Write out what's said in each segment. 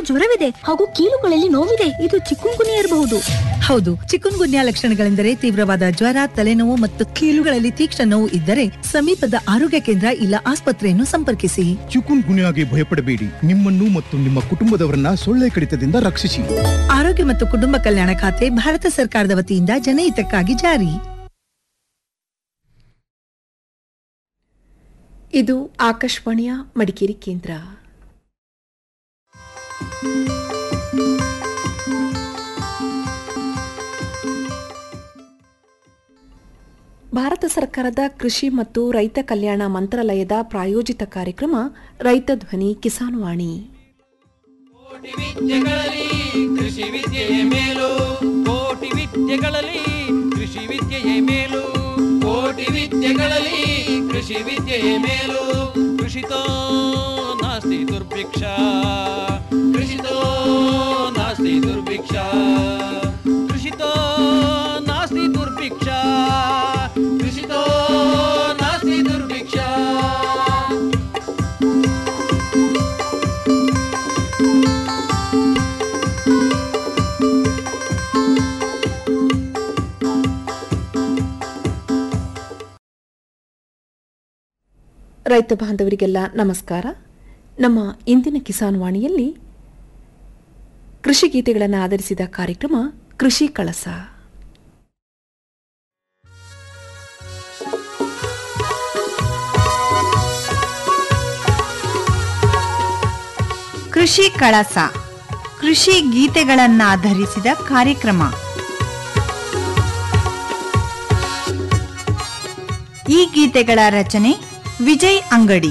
ಜ್ವರವಿದೆ ಹಾಗೂ ಕೀಲುಗಳಲ್ಲಿ ನೋವಿದೆ ಇದು ಚಿಕ್ಕುನ್ಗುನಿ ಇರಬಹುದು ಹೌದು ಚಿಕುನ್ ಗುನ್ಯಾ ಲಕ್ಷಣಗಳೆಂದರೆ ತೀವ್ರವಾದ ಜ್ವರ ತಲೆನೋವು ಮತ್ತು ಕೀಲುಗಳಲ್ಲಿ ತೀಕ್ಷ್ಣ ನೋವು ಇದ್ದರೆ ಸಮೀಪದ ಆರೋಗ್ಯ ಕೇಂದ್ರ ಇಲ್ಲ ಆಸ್ಪತ್ರೆಯನ್ನು ಸಂಪರ್ಕಿಸಿ ಚಿಕುನ್ ಗುನ್ಯಾಗೆ ಭಯಪಡಬೇಡಿ ನಿಮ್ಮನ್ನು ಮತ್ತು ನಿಮ್ಮ ಕುಟುಂಬದವರನ್ನ ಸೊಳ್ಳೆ ಕಡಿತದಿಂದ ರಕ್ಷಿಸಿ ಆರೋಗ್ಯ ಮತ್ತು ಕುಟುಂಬ ಕಲ್ಯಾಣ ಖಾತೆ ಭಾರತ ಸರ್ಕಾರದ ವತಿಯಿಂದ ಜನಹಿತಕ್ಕಾಗಿ ಜಾರಿ ಇದು ಆಕಾಶವಾಣಿಯ ಮಡಿಕೇರಿ ಕೇಂದ್ರ ಭಾರತ ಸರ್ಕಾರದ ಕೃಷಿ ಮತ್ತು ರೈತ ಕಲ್ಯಾಣ ಮಂತ್ರಾಲಯದ ಪ್ರಾಯೋಜಿತ ಕಾರ್ಯಕ್ರಮ ರೈತ ಧ್ವನಿ ಕಿಸಾನ್ ವಾಣಿ ಕೋಟಿ ವಿದ್ಯೆಗಳಲ್ಲಿ ಕೃಷಿ ವಿದ್ಯೆಯೇ ಮೇಲು ಕೋಟಿ ವಿದ್ಯೆಗಳಲ್ಲಿ ಕೃಷಿ ವಿದ್ಯೆಯೇ ಮೇಲು ಕೋಟಿ ವಿದ್ಯೆಗಳಲ್ಲಿ ಕೃಷಿ ವಿದ್ಯೆಯೇ ಮೇಲು ಕೃಷಿತೋ ನಾಸ್ತಿ ದುರ್ಭಿಕ್ಷ ಕೃಷಿತೋ ನಾಸ್ತಿ ದುರ್ಭಿಕ್ಷ ಕೃಷಿತೋ ನಾಸ್ತಿ ದುರ್ಭಿಕ್ಷ ಕೃಷಿತೋ ನಾಸ್ತಿ ದುರ್ಭಿಕ್ಷ ರೈತ ಬಾಂಧವರಿಗೆಲ್ಲ ನಮಸ್ಕಾರ ನಮ್ಮ ಇಂದಿನ ಕಿಸಾನ್ ವಾಣಿಯಲ್ಲಿ ಕೃಷಿ ಗೀತೆಗಳನ್ನು ಆಧರಿಸಿದ ಕಾರ್ಯಕ್ರಮ ಕೃಷಿ ಕಳಸ ಕೃಷಿ ಕಳಸ ಕೃಷಿ ಗೀತೆಗಳನ್ನಾಧರಿಸಿದ ಕಾರ್ಯಕ್ರಮ ಈ ಗೀತೆಗಳ ರಚನೆ ವಿಜಯ್ ಅಂಗಡಿ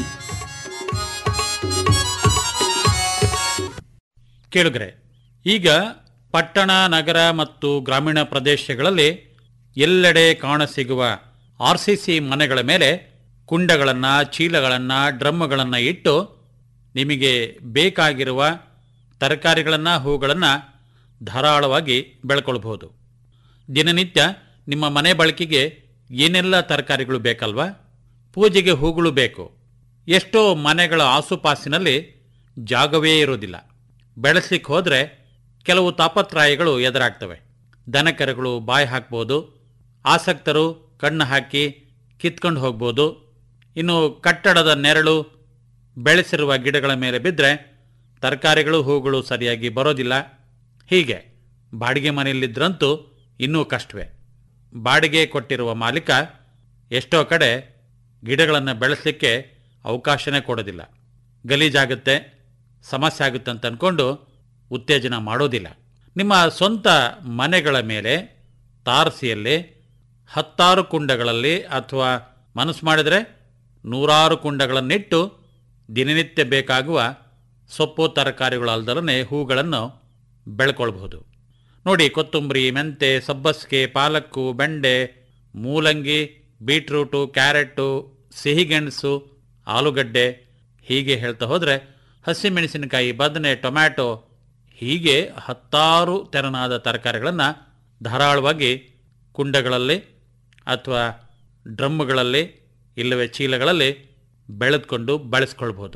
ಕೇಳುಗರೆ ಈಗ ಪಟ್ಟಣ ನಗರ ಮತ್ತು ಗ್ರಾಮೀಣ ಪ್ರದೇಶಗಳಲ್ಲಿ ಎಲ್ಲೆಡೆ ಕಾಣಸಿಗುವ ಆರ್ ಸಿ ಸಿ ಮನೆಗಳ ಮೇಲೆ ಕುಂಡಗಳನ್ನು ಚೀಲಗಳನ್ನು ಡ್ರಮ್ಗಳನ್ನು ಇಟ್ಟು ನಿಮಗೆ ಬೇಕಾಗಿರುವ ತರಕಾರಿಗಳನ್ನು ಹೂಗಳನ್ನು ಧಾರಾಳವಾಗಿ ಬೆಳ್ಕೊಳ್ಬಹುದು ದಿನನಿತ್ಯ ನಿಮ್ಮ ಮನೆ ಬಳಕೆಗೆ ಏನೆಲ್ಲ ತರಕಾರಿಗಳು ಬೇಕಲ್ವಾ ಪೂಜೆಗೆ ಹೂಗಳು ಬೇಕು ಎಷ್ಟೋ ಮನೆಗಳ ಆಸುಪಾಸಿನಲ್ಲಿ ಜಾಗವೇ ಇರೋದಿಲ್ಲ ಬೆಳೆಸ್ಲಿಕ್ಕೆ ಹೋದರೆ ಕೆಲವು ತಾಪತ್ರಾಯಗಳು ಎದುರಾಗ್ತವೆ ದನಕರುಗಳು ಬಾಯಿ ಹಾಕ್ಬೋದು ಆಸಕ್ತರು ಕಣ್ಣು ಹಾಕಿ ಕಿತ್ಕೊಂಡು ಹೋಗ್ಬೋದು ಇನ್ನು ಕಟ್ಟಡದ ನೆರಳು ಬೆಳೆಸಿರುವ ಗಿಡಗಳ ಮೇಲೆ ಬಿದ್ದರೆ ತರಕಾರಿಗಳು ಹೂಗಳು ಸರಿಯಾಗಿ ಬರೋದಿಲ್ಲ ಹೀಗೆ ಬಾಡಿಗೆ ಮನೆಯಲ್ಲಿದ್ದರಂತೂ ಇನ್ನೂ ಕಷ್ಟವೇ ಬಾಡಿಗೆ ಕೊಟ್ಟಿರುವ ಮಾಲೀಕ ಎಷ್ಟೋ ಕಡೆ ಗಿಡಗಳನ್ನು ಬೆಳೆಸಲಿಕ್ಕೆ ಅವಕಾಶನೇ ಕೊಡೋದಿಲ್ಲ ಗಲೀಜಾಗುತ್ತೆ ಸಮಸ್ಯೆ ಆಗುತ್ತೆ ಅಂತ ಅಂದ್ಕೊಂಡು ಉತ್ತೇಜನ ಮಾಡೋದಿಲ್ಲ ನಿಮ್ಮ ಸ್ವಂತ ಮನೆಗಳ ಮೇಲೆ ತಾರಸಿಯಲ್ಲಿ ಹತ್ತಾರು ಕುಂಡಗಳಲ್ಲಿ ಅಥವಾ ಮನಸ್ಸು ಮಾಡಿದರೆ ನೂರಾರು ಕುಂಡಗಳನ್ನಿಟ್ಟು ದಿನನಿತ್ಯ ಬೇಕಾಗುವ ಸೊಪ್ಪು ತರಕಾರಿಗಳು ಅಲ್ದಲನೆ ಹೂಗಳನ್ನು ಬೆಳ್ಕೊಳ್ಬಹುದು ನೋಡಿ ಕೊತ್ತಂಬರಿ ಮೆಂತೆ ಸಬ್ಬಸಿಗೆ ಪಾಲಕ್ಕು ಬೆಂಡೆ ಮೂಲಂಗಿ ಬೀಟ್ರೂಟು ಕ್ಯಾರೆಟು ಸಿಹಿಗೆಣಸು ಆಲೂಗಡ್ಡೆ ಹೀಗೆ ಹೇಳ್ತಾ ಹೋದರೆ ಹಸಿಮೆಣಸಿನಕಾಯಿ ಬದನೆ ಟೊಮ್ಯಾಟೊ ಹೀಗೆ ಹತ್ತಾರು ತೆರನಾದ ತರಕಾರಿಗಳನ್ನು ಧಾರಾಳವಾಗಿ ಕುಂಡಗಳಲ್ಲಿ ಅಥವಾ ಡ್ರಮ್ಗಳಲ್ಲಿ ಇಲ್ಲವೇ ಚೀಲಗಳಲ್ಲಿ ಬೆಳೆದುಕೊಂಡು ಬಳಸ್ಕೊಳ್ಬೋದು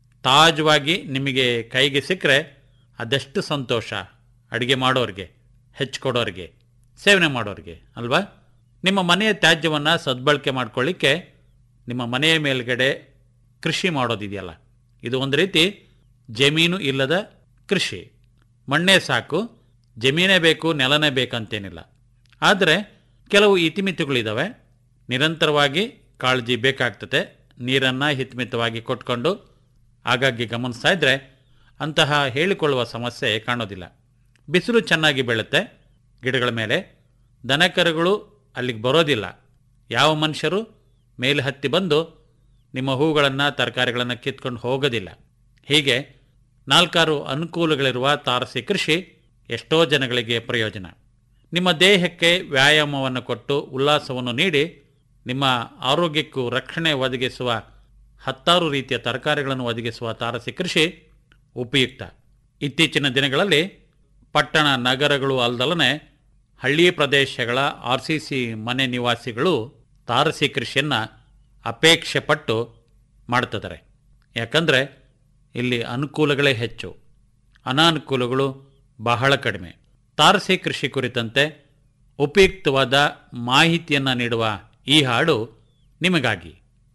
ತಾಜವಾಗಿ ನಿಮಗೆ ಕೈಗೆ ಸಿಕ್ಕರೆ ಅದೆಷ್ಟು ಸಂತೋಷ ಅಡುಗೆ ಮಾಡೋರಿಗೆ ಹೆಚ್ಚಿಕೊಡೋರಿಗೆ ಸೇವನೆ ಮಾಡೋರಿಗೆ ಅಲ್ವಾ ನಿಮ್ಮ ಮನೆಯ ತ್ಯಾಜ್ಯವನ್ನು ಸದ್ಬಳಕೆ ಮಾಡ್ಕೊಳ್ಳಿಕ್ಕೆ ನಿಮ್ಮ ಮನೆಯ ಮೇಲ್ಗಡೆ ಕೃಷಿ ಮಾಡೋದಿದೆಯಲ್ಲ ಇದು ಒಂದು ರೀತಿ ಜಮೀನು ಇಲ್ಲದ ಕೃಷಿ ಮಣ್ಣೇ ಸಾಕು ಜಮೀನೇ ಬೇಕು ನೆಲನೇ ಬೇಕಂತೇನಿಲ್ಲ ಆದರೆ ಕೆಲವು ಇತಿಮಿತಿಗಳಿದ್ದಾವೆ ನಿರಂತರವಾಗಿ ಕಾಳಜಿ ಬೇಕಾಗ್ತದೆ ನೀರನ್ನು ಹಿತಮಿತವಾಗಿ ಕೊಟ್ಕೊಂಡು ಆಗಾಗ್ಗೆ ಗಮನಿಸ್ತಾ ಇದ್ದರೆ ಅಂತಹ ಹೇಳಿಕೊಳ್ಳುವ ಸಮಸ್ಯೆ ಕಾಣೋದಿಲ್ಲ ಬಿಸಿಲು ಚೆನ್ನಾಗಿ ಬೀಳುತ್ತೆ ಗಿಡಗಳ ಮೇಲೆ ದನಕರುಗಳು ಅಲ್ಲಿಗೆ ಬರೋದಿಲ್ಲ ಯಾವ ಮನುಷ್ಯರು ಮೇಲೆ ಹತ್ತಿ ಬಂದು ನಿಮ್ಮ ಹೂಗಳನ್ನು ತರಕಾರಿಗಳನ್ನು ಕಿತ್ಕೊಂಡು ಹೋಗೋದಿಲ್ಲ ಹೀಗೆ ನಾಲ್ಕಾರು ಅನುಕೂಲಗಳಿರುವ ತಾರಸಿ ಕೃಷಿ ಎಷ್ಟೋ ಜನಗಳಿಗೆ ಪ್ರಯೋಜನ ನಿಮ್ಮ ದೇಹಕ್ಕೆ ವ್ಯಾಯಾಮವನ್ನು ಕೊಟ್ಟು ಉಲ್ಲಾಸವನ್ನು ನೀಡಿ ನಿಮ್ಮ ಆರೋಗ್ಯಕ್ಕೂ ರಕ್ಷಣೆ ಒದಗಿಸುವ ಹತ್ತಾರು ರೀತಿಯ ತರಕಾರಿಗಳನ್ನು ಒದಗಿಸುವ ತಾರಸಿ ಕೃಷಿ ಉಪಯುಕ್ತ ಇತ್ತೀಚಿನ ದಿನಗಳಲ್ಲಿ ಪಟ್ಟಣ ನಗರಗಳು ಅಲ್ದಲನೆ ಹಳ್ಳಿ ಪ್ರದೇಶಗಳ ಆರ್ ಸಿ ಸಿ ಮನೆ ನಿವಾಸಿಗಳು ತಾರಸಿ ಕೃಷಿಯನ್ನು ಅಪೇಕ್ಷೆ ಪಟ್ಟು ಮಾಡ್ತಿದ್ದಾರೆ ಯಾಕಂದರೆ ಇಲ್ಲಿ ಅನುಕೂಲಗಳೇ ಹೆಚ್ಚು ಅನಾನುಕೂಲಗಳು ಬಹಳ ಕಡಿಮೆ ತಾರಸಿ ಕೃಷಿ ಕುರಿತಂತೆ ಉಪಯುಕ್ತವಾದ ಮಾಹಿತಿಯನ್ನು ನೀಡುವ ಈ ಹಾಡು ನಿಮಗಾಗಿ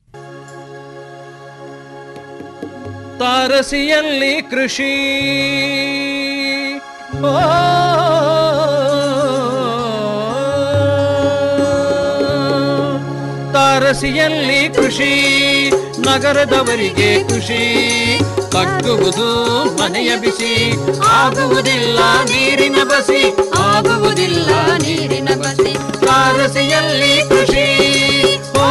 ತಾರಸಿಯಲ್ಲಿ ಕೃಷಿ ಓ ತಾರಸಿಯಲ್ಲಿ ಕೃಷಿ ನಗರದವರಿಗೆ ಖುಷಿ ತಗ್ಗುವುದು ಮನೆಯ ಬಿಸಿ ಆಗುವುದಿಲ್ಲ ನೀರಿನ ಬಸಿ ಆಗುವುದಿಲ್ಲ ನೀರಿನ ಬಸಿ ತಾರಸಿಯಲ್ಲಿ ಕೃಷಿ ಓ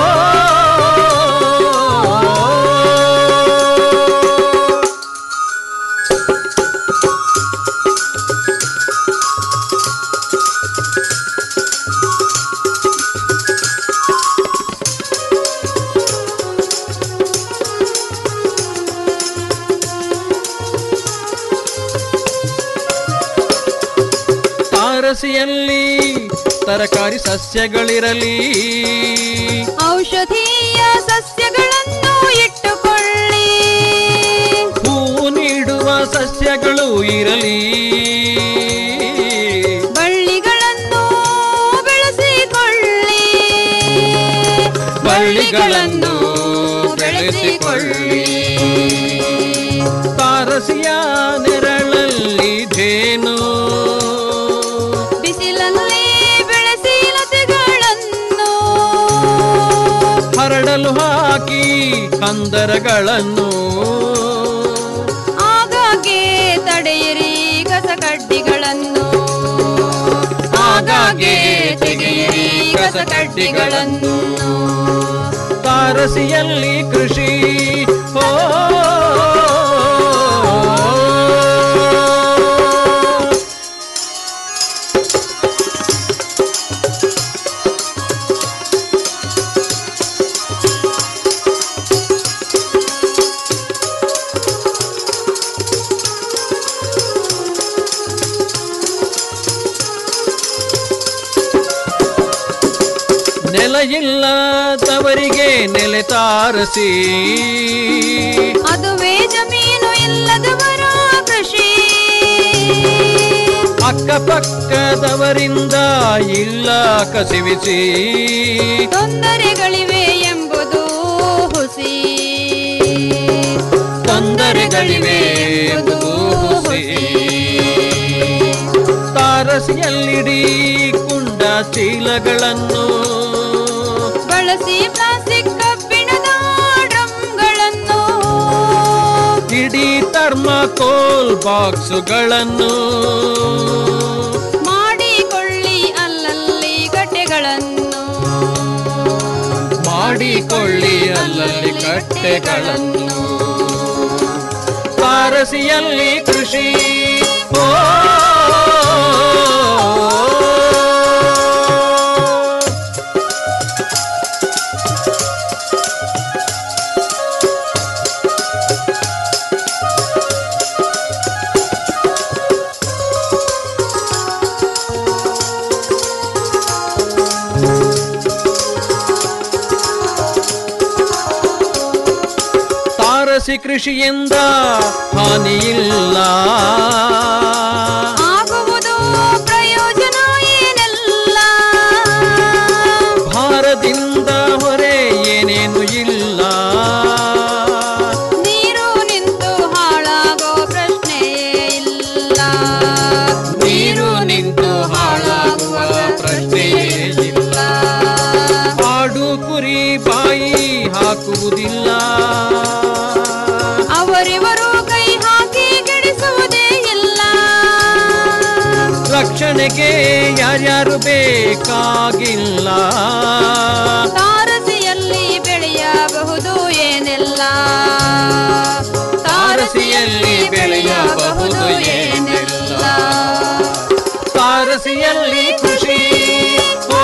ತಾರಸಿಯಲ್ಲಿ ತರಕಾರಿ ಸಸ್ಯಗಳಿರಲಿ ಔಷಧೀಯ ಸಸ್ಯಗಳನ್ನು ಇಟ್ಟುಕೊಳ್ಳಿ ಹೂವು ನೀಡುವ ಸಸ್ಯಗಳು ಇರಲಿ ಬಳ್ಳಿಗಳನ್ನು ಬೆಳೆಸಿಕೊಳ್ಳಿ ಬಳ್ಳಿಗಳನ್ನು ಬೆಳೆಸಿಕೊಳ್ಳಿ ತಾರಸಿಯ ನೆರಳಲ್ಲಿ ಧೇನು ಬಿಸಿಲಲ್ಲಿ ಬೆಳೆಸಿ ಲತೆಗಳನ್ನು ಹರಡಲು ಹಾಕಿ ಕಂದರಗಳನ್ನು ಆಗಾಗ್ಗೆ ತಡೆಯಿರಿ ಕಸಕಡ್ಡಿಗಳನ್ನು ಆಗಾಗ್ಗೆ ತೆಗೆಯಿರಿ ಕಸಕಡ್ಡಿಗಳನ್ನು ತಾರಸಿಯಲ್ಲಿ ಕೃಷಿ ಓ ನೆಲ ಇಲ್ಲದವರಿಗೆ ನೆಲೆ ತಾರಸಿ ಅದುವೇ ಜಮೀನು ಇಲ್ಲದವರ ಕೃಷಿ ಅಕ್ಕಪಕ್ಕದವರಿಂದ ಇಲ್ಲ ಕಸಿವಿಸಿ ತೊಂದರೆಗಳಿವೆ ಎಂಬುದು ಹುಸಿ ತೊಂದರೆಗಳಿವೆ ಎಂಬುದು ಹುಸಿ. ತಾರಸಿಯಲ್ಲಿಡಿ ಕುಂಡ ಚೀಲಗಳನ್ನು ಬಳಸಿ ಪ್ಲಾಸ್ಟಿಕ್ ಕಬ್ಬಿಣದ ಡ್ರಮ್ಗಳನ್ನು ಇಡೀ ಥರ್ಮಾಕೋಲ್ ಬಾಕ್ಸುಗಳನ್ನು ಮಾಡಿಕೊಳ್ಳಿ ಅಲ್ಲಲ್ಲಿ ಗಡ್ಡೆಗಳನ್ನು ಮಾಡಿಕೊಳ್ಳಿ ಅಲ್ಲಲ್ಲಿ ಕಟ್ಟೆಗಳನ್ನು ತಾರಸಿಯಲ್ಲಿ ಕೃಷಿ ಓ ತಾರಸಿ ಕೃಷಿಯಿಂದ ಹಾನಿಯಿಲ್ಲ ಆಗುವುದು ಪ್ರಯೋಜನ ಏನೆಲ್ಲ ಭಾರದಿಂದ ಹೊರೆ ಏನೇನು ಇಲ್ಲ ನೀರು ನಿಂತು ಹಾಳಾಗೋ ಪ್ರಶ್ನೆಯೇ ಇಲ್ಲ ನೀರು ನಿಂತು ಹಾಳಾಗುವ ಪ್ರಶ್ನೆಯೇ ಇಲ್ಲ ಆಡು ಕುರಿ ಬಾಯಿ ಹಾಕುವುದಿಲ್ಲ ಅವರಿವರು ಕೈ ಹಾಕಿ ಕೆಡಿಸುವುದೇ ಇಲ್ಲ ರಕ್ಷಣೆಗೆ ಯಾರ್ಯಾರು ಬೇಕಾಗಿಲ್ಲ ತಾರಸಿಯಲ್ಲಿ ಬೆಳೆಯಬಹುದು ಏನೆಲ್ಲ ತಾರಸಿಯಲ್ಲಿ ಬೆಳೆಯಬಹುದು ಏನೆಲ್ಲ ತಾರಸಿಯಲ್ಲಿ ಕೃಷಿ ಓ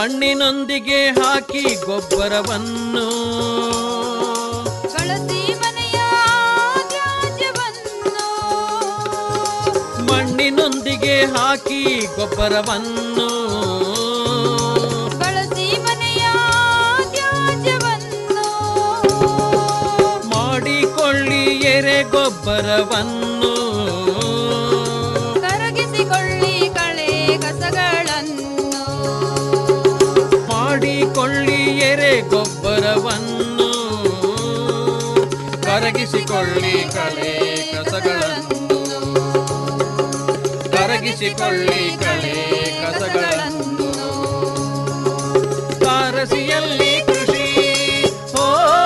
ಮಣ್ಣಿನೊಂದಿಗೆ ಹಾಕಿ ಗೊಬ್ಬರವನ್ನು ಬಳಸಿ ಮನೆಯ ತ್ಯಾಜ್ಯವನ್ನು ಮಣ್ಣಿನೊಂದಿಗೆ ಹಾಕಿ ಗೊಬ್ಬರವನ್ನು ಬಳಸಿ ಮನೆಯ ತ್ಯಾಜ್ಯವನ್ನು ಮಾಡಿಕೊಳ್ಳಿ ಎರೆ ಗೊಬ್ಬರವನ್ನು ಕರಗಿಸಿಕೊಳ್ಳಿ ಕಳೆ ಕಸಗಳನ್ನು ಮಾಡಿಕೊಳ್ಳಿ ಎರೆ ಗೊಬ್ಬರವನ್ನು ಕರಗಿಸಿಕೊಳ್ಳಿ ಕಳೆ ಕಸಗಳನ್ನು ಕರಗಿಸಿಕೊಳ್ಳಿ ಕಳೆ ಕಸಗಳನ್ನು ತಾರಸಿಯಲ್ಲಿ ಕೃಷಿ ಓ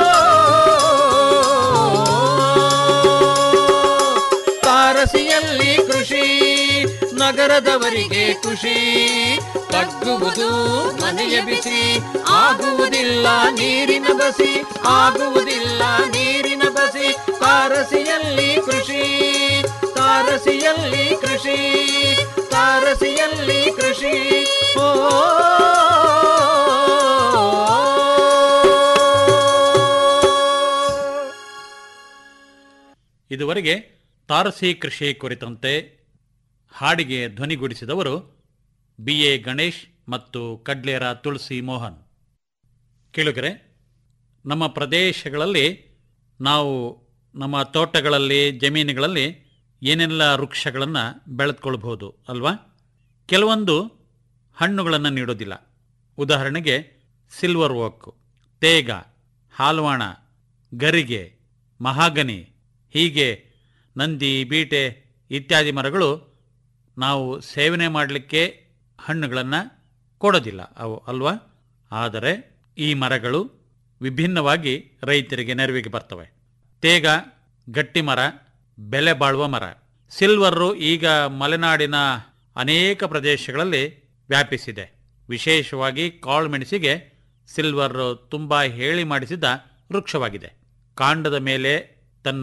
ತಾರಸಿಯಲ್ಲಿ ಕೃಷಿ ನಗರದವರಿಗೆ ಖುಷಿ ತಗ್ಗುವುದು ಮನೆಯ ಬಿಸಿ ಆಗುವುದಿಲ್ಲ ನೀರಿನ ಬಸಿ ಆಗುವುದಿಲ್ಲ ನೀರಿನ ಬಸಿ ತಾರಸಿಯಲ್ಲಿ ಕೃಷಿ ತಾರಸಿಯಲ್ಲಿ ಕೃಷಿ ತಾರಸಿಯಲ್ಲಿ ಕೃಷಿ ಓ ಇದುವರೆಗೆ ತಾರಸಿ ಕೃಷಿ ಕುರಿತಂತೆ ಹಾಡಿಗೆ ಧ್ವನಿಗೂಡಿಸಿದವರು ಬಿ ಎ ಗಣೇಶ್ ಮತ್ತು ಕಡ್ಲೇರ ತುಳಸಿ ಮೋಹನ್ ಕೇಳುಗರೆ ನಮ್ಮ ಪ್ರದೇಶಗಳಲ್ಲಿ ನಾವು ನಮ್ಮ ತೋಟಗಳಲ್ಲಿ ಜಮೀನುಗಳಲ್ಲಿ ಏನೆಲ್ಲ ವೃಕ್ಷಗಳನ್ನು ಬೆಳೆದುಕೊಳ್ಬಹುದು ಅಲ್ವಾ ಕೆಲವೊಂದು ಹಣ್ಣುಗಳನ್ನು ನೀಡೋದಿಲ್ಲ ಉದಾಹರಣೆಗೆ ಸಿಲ್ವರ್ ಓಕ್ ತೇಗ ಹಾಲ್ವಾಣ ಗರಿಗೆ ಮಹಾಗನಿ ಹೀಗೆ ನಂದಿ ಬೀಟೆ ಇತ್ಯಾದಿ ಮರಗಳು ನಾವು ಸೇವನೆ ಮಾಡಲಿಕ್ಕೆ ಹಣ್ಣುಗಳನ್ನು ಕೊಡೋದಿಲ್ಲ ಅವು ಅಲ್ವಾ ಆದರೆ ಈ ಮರಗಳು ವಿಭಿನ್ನವಾಗಿ ರೈತರಿಗೆ ನೆರವಿಗೆ ಬರ್ತವೆ ತೇಗ ಗಟ್ಟಿ ಮರ ಬೆಲೆ ಬಾಳುವ ಮರ ಸಿಲ್ವರು ಈಗ ಮಲೆನಾಡಿನ ಅನೇಕ ಪ್ರದೇಶಗಳಲ್ಲಿ ವ್ಯಾಪಿಸಿದೆ ವಿಶೇಷವಾಗಿ ಕಾಳುಮೆಣಸಿಗೆ ಸಿಲ್ವರ್ ತುಂಬ ಹೇಳಿ ಮಾಡಿಸಿದ ವೃಕ್ಷವಾಗಿದೆ ಕಾಂಡದ ಮೇಲೆ ತನ್ನ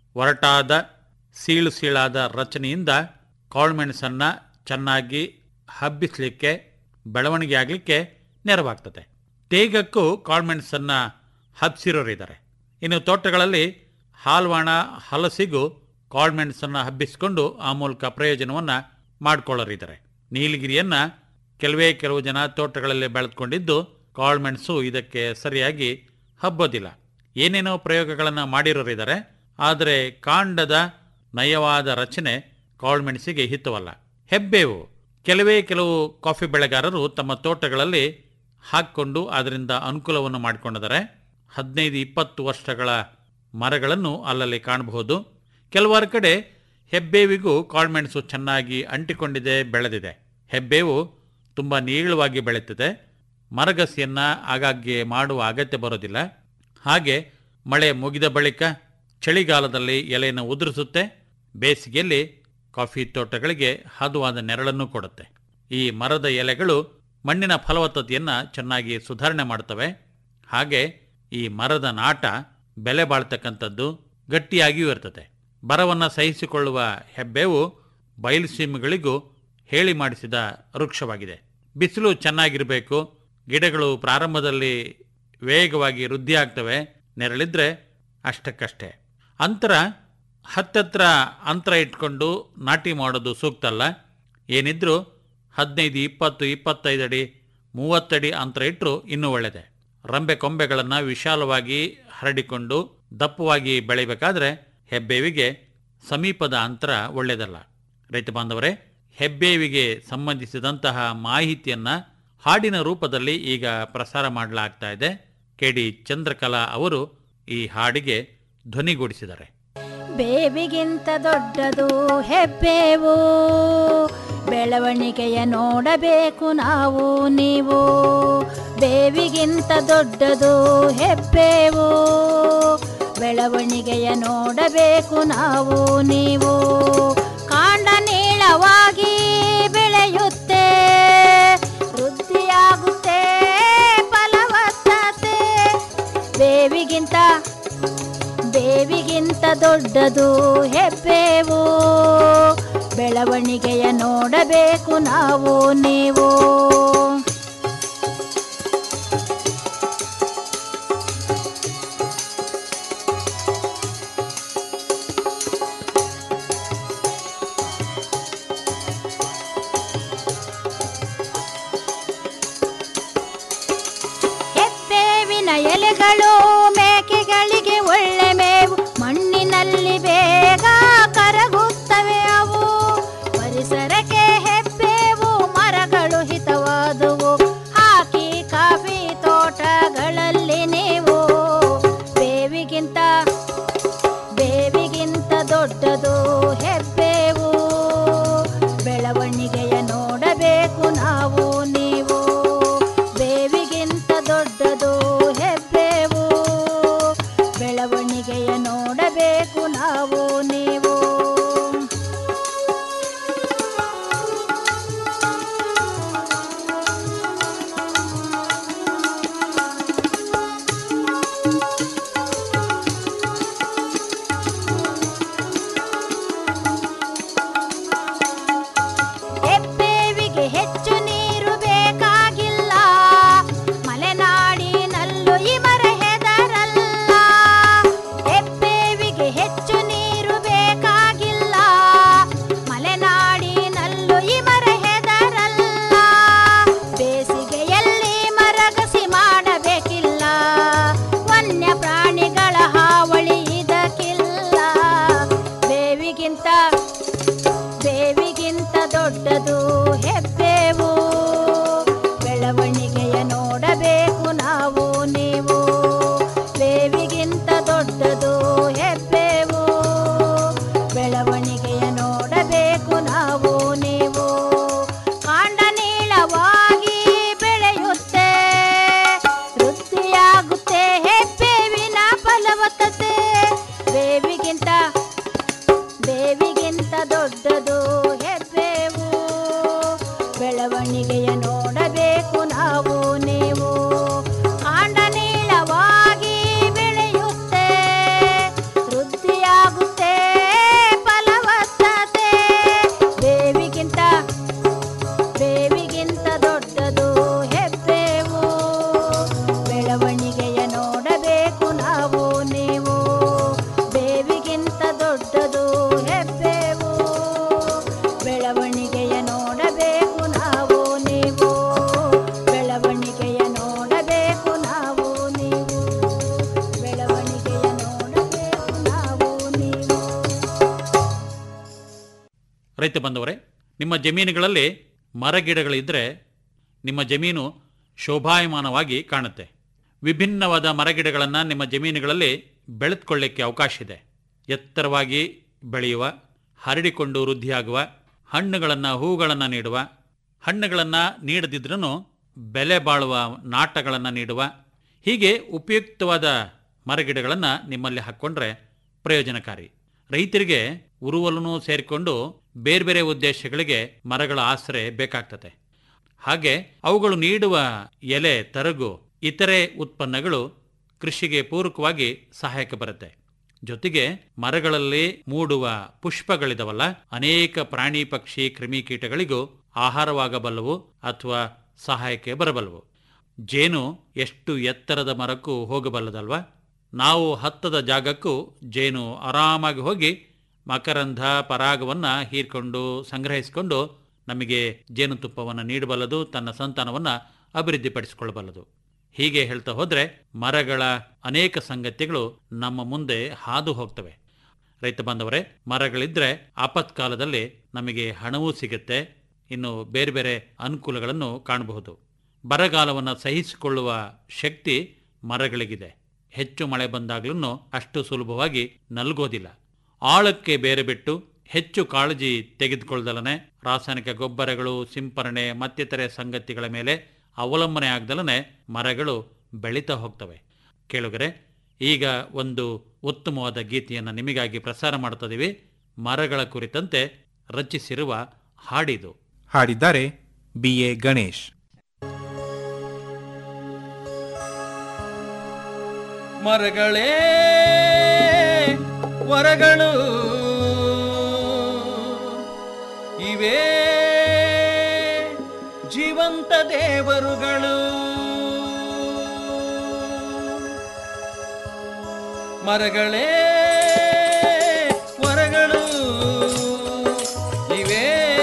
ಒರಟಾದ ಸೀಳು ಸೀಳಾದ ರಚನೆಯಿಂದ ಕಾಳುಮೆಣಸನ್ನು ಚೆನ್ನಾಗಿ ಹಬ್ಬಿಸಲಿಕ್ಕೆ ಬೆಳವಣಿಗೆ ಆಗಲಿಕ್ಕೆ ನೆರವಾಗ್ತದೆ ತೇಗಕ್ಕೂ ಕಾಳುಮೆಣಸನ್ನು ಹಬ್ಸಿರೋರಿದ್ದಾರೆ ಇನ್ನು ತೋಟಗಳಲ್ಲಿ ಹಾಲ್ವಾಣ ಹಲಸಿಗೂ ಕಾಳುಮೆಣಸನ್ನು ಹಬ್ಬಿಸಿಕೊಂಡು ಆ ಮೂಲಕ ಪ್ರಯೋಜನವನ್ನು ಮಾಡಿಕೊಳ್ಳೋರಿದ್ದಾರೆ ನೀಲಗಿರಿಯನ್ನು ಕೆಲವೇ ಕೆಲವು ಜನ ತೋಟಗಳಲ್ಲಿ ಬೆಳೆದುಕೊಂಡಿದ್ದು ಕಾಳುಮೆಣಸು ಇದಕ್ಕೆ ಸರಿಯಾಗಿ ಹಬ್ಬೋದಿಲ್ಲ ಏನೇನೋ ಪ್ರಯೋಗಗಳನ್ನು ಮಾಡಿರೋರಿದ್ದಾರೆ ಆದರೆ ಕಾಂಡದ ನಯವಾದ ರಚನೆ ಕಾಳುಮೆಣಸಿಗೆ ಹಿತವಲ್ಲ ಹೆಬ್ಬೇವು ಕೆಲವೇ ಕೆಲವು ಕಾಫಿ ಬೆಳೆಗಾರರು ತಮ್ಮ ತೋಟಗಳಲ್ಲಿ ಹಾಕ್ಕೊಂಡು ಅದರಿಂದ ಅನುಕೂಲವನ್ನು ಮಾಡಿಕೊಂಡಿದ್ದಾರೆ ಹದಿನೈದು ಇಪ್ಪತ್ತು ವರ್ಷಗಳ ಮರಗಳನ್ನು ಅಲ್ಲಲ್ಲಿ ಕಾಣಬಹುದು ಕೆಲವಾರು ಕಡೆ ಹೆಬ್ಬೇವಿಗೂ ಕಾಳುಮೆಣಸು ಚೆನ್ನಾಗಿ ಅಂಟಿಕೊಂಡಿದೆ ಬೆಳೆದಿದೆ ಹೆಬ್ಬೇವು ತುಂಬ ನೀಳವಾಗಿ ಬೆಳೆಯುತ್ತದೆ ಮರಗಸಿಯನ್ನು ಆಗಾಗ್ಗೆ ಮಾಡುವ ಅಗತ್ಯ ಬರೋದಿಲ್ಲ ಹಾಗೆ ಮಳೆ ಮುಗಿದ ಬಳಿಕ ಚಳಿಗಾಲದಲ್ಲಿ ಎಲೆಯನ್ನು ಉದುರಿಸುತ್ತೆ ಬೇಸಿಗೆಯಲ್ಲಿ ಕಾಫಿ ತೋಟಗಳಿಗೆ ಹದುವಾದ ನೆರಳನ್ನು ಕೊಡುತ್ತೆ ಈ ಮರದ ಎಲೆಗಳು ಮಣ್ಣಿನ ಫಲವತ್ತತೆಯನ್ನು ಚೆನ್ನಾಗಿ ಸುಧಾರಣೆ ಮಾಡ್ತವೆ ಹಾಗೆ ಈ ಮರದ ನಾಟ ಬೆಲೆ ಬಾಳ್ತಕ್ಕಂಥದ್ದು ಗಟ್ಟಿಯಾಗಿಯೂ ಇರ್ತದೆ ಬರವನ್ನು ಸಹಿಸಿಕೊಳ್ಳುವ ಹೆಬ್ಬೇವು ಬಯಲುಸೀಮೆಗಳಿಗೂ ಹೇಳಿ ಮಾಡಿಸಿದ ವೃಕ್ಷವಾಗಿದೆ ಬಿಸಿಲು ಚೆನ್ನಾಗಿರಬೇಕು ಗಿಡಗಳು ಪ್ರಾರಂಭದಲ್ಲಿ ವೇಗವಾಗಿ ವೃದ್ಧಿ ಆಗ್ತವೆ ನೆರಳಿದ್ರೆ ಅಷ್ಟಕ್ಕಷ್ಟೇ ಅಂತರ ಹತ್ತತ್ರ ಅಂತರ ಇಟ್ಕೊಂಡು ನಾಟಿ ಮಾಡೋದು ಸೂಕ್ತ ಅಲ್ಲ ಏನಿದ್ರೂ ಹದಿನೈದು ಇಪ್ಪತ್ತು ಇಪ್ಪತ್ತೈದು ಅಡಿ ಮೂವತ್ತಡಿ ಅಂತರ ಇಟ್ಟರು ಇನ್ನೂ ಒಳ್ಳೆಯದೆ ರಂಬೆ ಕೊಂಬೆಗಳನ್ನು ವಿಶಾಲವಾಗಿ ಹರಡಿಕೊಂಡು ದಪ್ಪವಾಗಿ ಬೆಳಿಬೇಕಾದ್ರೆ ಹೆಬ್ಬೇವಿಗೆ ಸಮೀಪದ ಅಂತರ ಒಳ್ಳೆಯದಲ್ಲ ರೈತ ಬಾಂಧವರೇ ಹೆಬ್ಬೇವಿಗೆ ಸಂಬಂಧಿಸಿದಂತಹ ಮಾಹಿತಿಯನ್ನು ಹಾಡಿನ ರೂಪದಲ್ಲಿ ಈಗ ಪ್ರಸಾರ ಮಾಡಲಾಗ್ತಾ ಇದೆ ಕೆ ಡಿ ಚಂದ್ರಕಲಾ ಅವರು ಈ ಹಾಡಿಗೆ ಧ್ವನಿಗೂಡಿಸಿದ್ದಾರೆ ಬೇವಿಗಿಂತ ದೊಡ್ಡದು ಹೆಬ್ಬೇವು ಬೆಳವಣಿಗೆಯ ನೋಡಬೇಕು ನಾವು ನೀವು ಬೇವಿಗಿಂತ ದೊಡ್ಡದು ಹೆಬ್ಬೇವು ಬೆಳವಣಿಗೆಯ ನೋಡಬೇಕು ನಾವು ನೀವು ಕಾಂಡ ನೀಳವಾಗಿ ಬೆಳೆಯುತ್ತೆ ವೃದ್ಧಿಯಾಗುತ್ತೆ ಫಲವತ್ತತೆ ಬೇವಿಗಿಂತ ಬೇವಿಗಿಂತ ದೊಡ್ಡದು ಹೆಬ್ಬೇವು ಬೆಳವಣಿಗೆಯ ನೋಡಬೇಕು ನಾವು ನೀವು ಎಲೆಗಳು ಮೇಕೆಗಳಿಗೆ ಒಳ್ಳೆ ಮೇವು ಮಣ್ಣಿನಲ್ಲಿ ಬೇಗ ಕರಗುತ್ತವೆ ಅವು ಪರಿಸರಕ್ಕೆ ಹೆಬ್ಬೇವು ಮರಗಳು ಹಿತವಾದುವು ಹಾಕಿ ಕಾಫಿ ತೋಟಗಳಲ್ಲಿ ನೀವು ಬೇವಿಗಿಂತ ಬೇವಿಗಿಂತ ದೊಡ್ಡದು ಹೆಬ್ಬೇವು ಬೆಳವಣಿಗೆಯ ನೋಡಬೇಕು ನಾವು ನೀವು ಬೇವಿಗಿಂತ ದೊಡ್ಡದು ಹೆಬ್ಬೇವು ಬೆಳವಣಿಗೆಯ ನೋಡಬೇಕು ನಾವು ನೀವು ಹೆಬ್ಬೇವಿಗೆ ಹೆಚ್ಚು ನೀರು ಬೇಕಾಗಿಲ್ಲ ಮಲೆನಾಡಿನಲ್ಲೂ ಈ ಮರ ಹೆದರಲ್ಲ ಹೆಬ್ಬೇವಿಗೆ ಹೆಚ್ಚು ನೀರು ಬೇಕಾಗಿಲ್ಲ ಮಲೆನಾಡಿನಲ್ಲೂ ಈ ಮರ ಹೆದರಲ್ಲ ಬೇಸಿಗೆಯಲ್ಲಿ ಮರಗಸಿ ಮಾಡಬೇಕಿಲ್ಲ ವನ್ಯ ಪ್ರಾಣಿಗಳ ಹಾವಳಿ ಇದಕ್ಕಿಲ್ಲ ಬೇವಿಗಿಂತ ಬೇವಿಗಿಂತ ದೊಡ್ಡದು ಹೆಬ್ಬೇವು ಬೆಳವಣಿಗೆಯ ನೋಡಬೇಕು ನಾವು ನೀವು ಬೇವಿಗಿಂತ ದೊಡ್ಡದು ಹೆಬ್ಬೇವು ಬೆಳವಣಿಗೆಯ ನೋಡಬೇಕು ನಾವು ನೀವು ಕಾಂಡ ನೀಳವಾಗಿ ಬೆಳೆಯುತ್ತೆ ವೃದ್ಧಿಯಾಗುತ್ತೆ ಹೆಬ್ಬೇವಿನ ಫಲವತ್ತತೆ ಬೇವಿಗಿಂತ ಬೇವಿಗಿಂತ ದೊಡ್ಡದು ಹೆಬ್ಬೇವು ಬೆಳವಣಿಗೆಯ ನೋಡಬೇಕು ನಾವು ನೀವು ಕಾಂಡ ನೀಳವಾಗಿ ಬೆಳೆಯುತ್ತೆ ವೃದ್ಧಿಯಾಗುತ್ತೆ ಫಲವತ್ತತೆ ಬೇವಿಗಿಂತ ಬೇವಿಗಿಂತ ದೊಡ್ಡದು ಹೆಬ್ಬೇವು ಬೆಳವಣಿಗೆಯ ನೋಡಬೇಕು ನಾವು ನೀವು ಬೇವಿಗಿಂತ ದೊಡ್ಡದು ಹೆಬ್ಬೇವು ಬೆಳವಣಿಗೆಯ ನೋಡಬೇಕು ನಾವು ನೀವು ಬೆಳವಣಿಗೆಯ ನೋಡಬೇಕು ನಾವು ನೀವು ಬೆಳವಣಿಗೆಯ ನೋಡಬೇಕು ನಾವು ನೀವು ರೈತ ಬಂದವರೇ ನಿಮ್ಮ ಜಮೀನುಗಳಲ್ಲಿ ಮರಗಿಡಗಳಿದ್ದರೆ ನಿಮ್ಮ ಜಮೀನು ಶೋಭಾಯಮಾನವಾಗಿ ಕಾಣುತ್ತೆ ವಿಭಿನ್ನವಾದ ಮರಗಿಡಗಳನ್ನು ನಿಮ್ಮ ಜಮೀನುಗಳಲ್ಲಿ ಬೆಳೆದುಕೊಳ್ಳಿಕ್ಕೆ ಅವಕಾಶ ಇದೆ ಎತ್ತರವಾಗಿ ಬೆಳೆಯುವ ಹರಡಿಕೊಂಡು ವೃದ್ಧಿಯಾಗುವ ಹಣ್ಣುಗಳನ್ನು ಹೂಗಳನ್ನು ನೀಡುವ ಹಣ್ಣುಗಳನ್ನು ನೀಡದಿದ್ರೂ ಬೆಲೆ ಬಾಳುವ ನಾಟಗಳನ್ನು ನೀಡುವ ಹೀಗೆ ಉಪಯುಕ್ತವಾದ ಮರಗಿಡಗಳನ್ನು ನಿಮ್ಮಲ್ಲಿ ಹಾಕ್ಕೊಂಡ್ರೆ ಪ್ರಯೋಜನಕಾರಿ ರೈತರಿಗೆ ಉರುವಲೂ ಸೇರಿಕೊಂಡು ಬೇರೆ ಬೇರೆ ಉದ್ದೇಶಗಳಿಗೆ ಮರಗಳ ಆಸರೆ ಬೇಕಾಗ್ತದೆ ಹಾಗೆ ಅವುಗಳು ನೀಡುವ ಎಲೆ ತರಗು ಇತರೆ ಉತ್ಪನ್ನಗಳು ಕೃಷಿಗೆ ಪೂರಕವಾಗಿ ಸಹಾಯಕ ಬರುತ್ತೆ ಜೊತೆಗೆ ಮರಗಳಲ್ಲಿ ಮೂಡುವ ಪುಷ್ಪಗಳಿದವಲ್ಲ ಅನೇಕ ಪ್ರಾಣಿ ಪಕ್ಷಿ ಕ್ರಿಮಿಕೀಟಗಳಿಗೂ ಆಹಾರವಾಗಬಲ್ಲವು ಅಥವಾ ಸಹಾಯಕ್ಕೆ ಬರಬಲ್ಲವು ಜೇನು ಎಷ್ಟು ಎತ್ತರದ ಮರಕ್ಕೂ ಹೋಗಬಲ್ಲದಲ್ವಾ ನಾವು ಹತ್ತದ ಜಾಗಕ್ಕೂ ಜೇನು ಆರಾಮಾಗಿ ಹೋಗಿ ಮಕರಂಧ ಪರಾಗವನ್ನು ಹೀರ್ಕೊಂಡು ಸಂಗ್ರಹಿಸಿಕೊಂಡು ನಮಗೆ ಜೇನುತುಪ್ಪವನ್ನು ನೀಡಬಲ್ಲದು ತನ್ನ ಸಂತಾನವನ್ನು ಅಭಿವೃದ್ಧಿಪಡಿಸಿಕೊಳ್ಳಬಲ್ಲದು ಹೀಗೆ ಹೇಳ್ತಾ ಹೋದರೆ ಮರಗಳ ಅನೇಕ ಸಂಗತಿಗಳು ನಮ್ಮ ಮುಂದೆ ಹಾದು ಹೋಗ್ತವೆ ರೈತ ಬಾಂಧವರೇ ಮರಗಳಿದ್ರೆ ಆಪತ್ಕಾಲದಲ್ಲಿ ನಮಗೆ ಹಣವೂ ಸಿಗುತ್ತೆ ಇನ್ನು ಬೇರೆ ಬೇರೆ ಅನುಕೂಲಗಳನ್ನು ಕಾಣಬಹುದು ಬರಗಾಲವನ್ನು ಸಹಿಸಿಕೊಳ್ಳುವ ಶಕ್ತಿ ಮರಗಳಿಗಿದೆ ಹೆಚ್ಚು ಮಳೆ ಬಂದಾಗ್ಲೂ ಅಷ್ಟು ಸುಲಭವಾಗಿ ನಲ್ಗೋದಿಲ್ಲ ಆಳಕ್ಕೆ ಬೇರೆ ಬಿಟ್ಟು ಹೆಚ್ಚು ಕಾಳಜಿ ತೆಗೆದುಕೊಳ್ಳದಲನೆ ರಾಸಾಯನಿಕ ಗೊಬ್ಬರಗಳು ಸಿಂಪರಣೆ ಮತ್ತಿತರೆ ಸಂಗತಿಗಳ ಮೇಲೆ ಅವಲಂಬನೆ ಆಗದಲನೆ ಮರಗಳು ಬೆಳೀತಾ ಹೋಗ್ತವೆ ಕೇಳುಗರೆ ಈಗ ಒಂದು ಉತ್ತಮವಾದ ಗೀತೆಯನ್ನು ನಿಮಗಾಗಿ ಪ್ರಸಾರ ಮಾಡ್ತಿದ್ದೀವಿ ಮರಗಳ ಕುರಿತಂತೆ ರಚಿಸಿರುವ ಹಾಡಿದು ಹಾಡಿದ್ದಾರೆ ಬಿ ಎ ಗಣೇಶ್ ಮರಗಳೇ ವರಗಳು ಇವೇ ಜೀವಂತ ದೇವರುಗಳು ಮರಗಳೇ ವರಗಳು ಇವೇ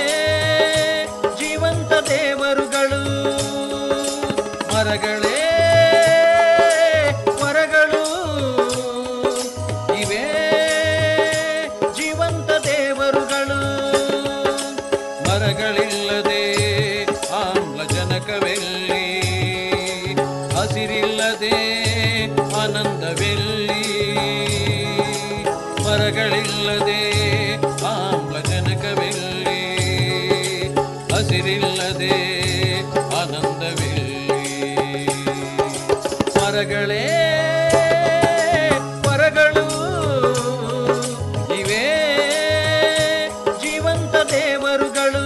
ಜೀವಂತ ದೇವರುಗಳು ಮರಗಳೇ ಮರಗಳಿಲ್ಲದೆ ಆನಂದವೆಲ್ಲಿ ಮರಗಳಿಲ್ಲದೆ ಆಮ್ಲಜನಕವೆಲ್ಲಿ ಹಸಿರಿಲ್ಲದೆ ಆನಂದವೆಲ್ಲಿ ಮರಗಳೇ ಮರಗಳು ಇವೇ ಜೀವಂತ ದೇವರುಗಳು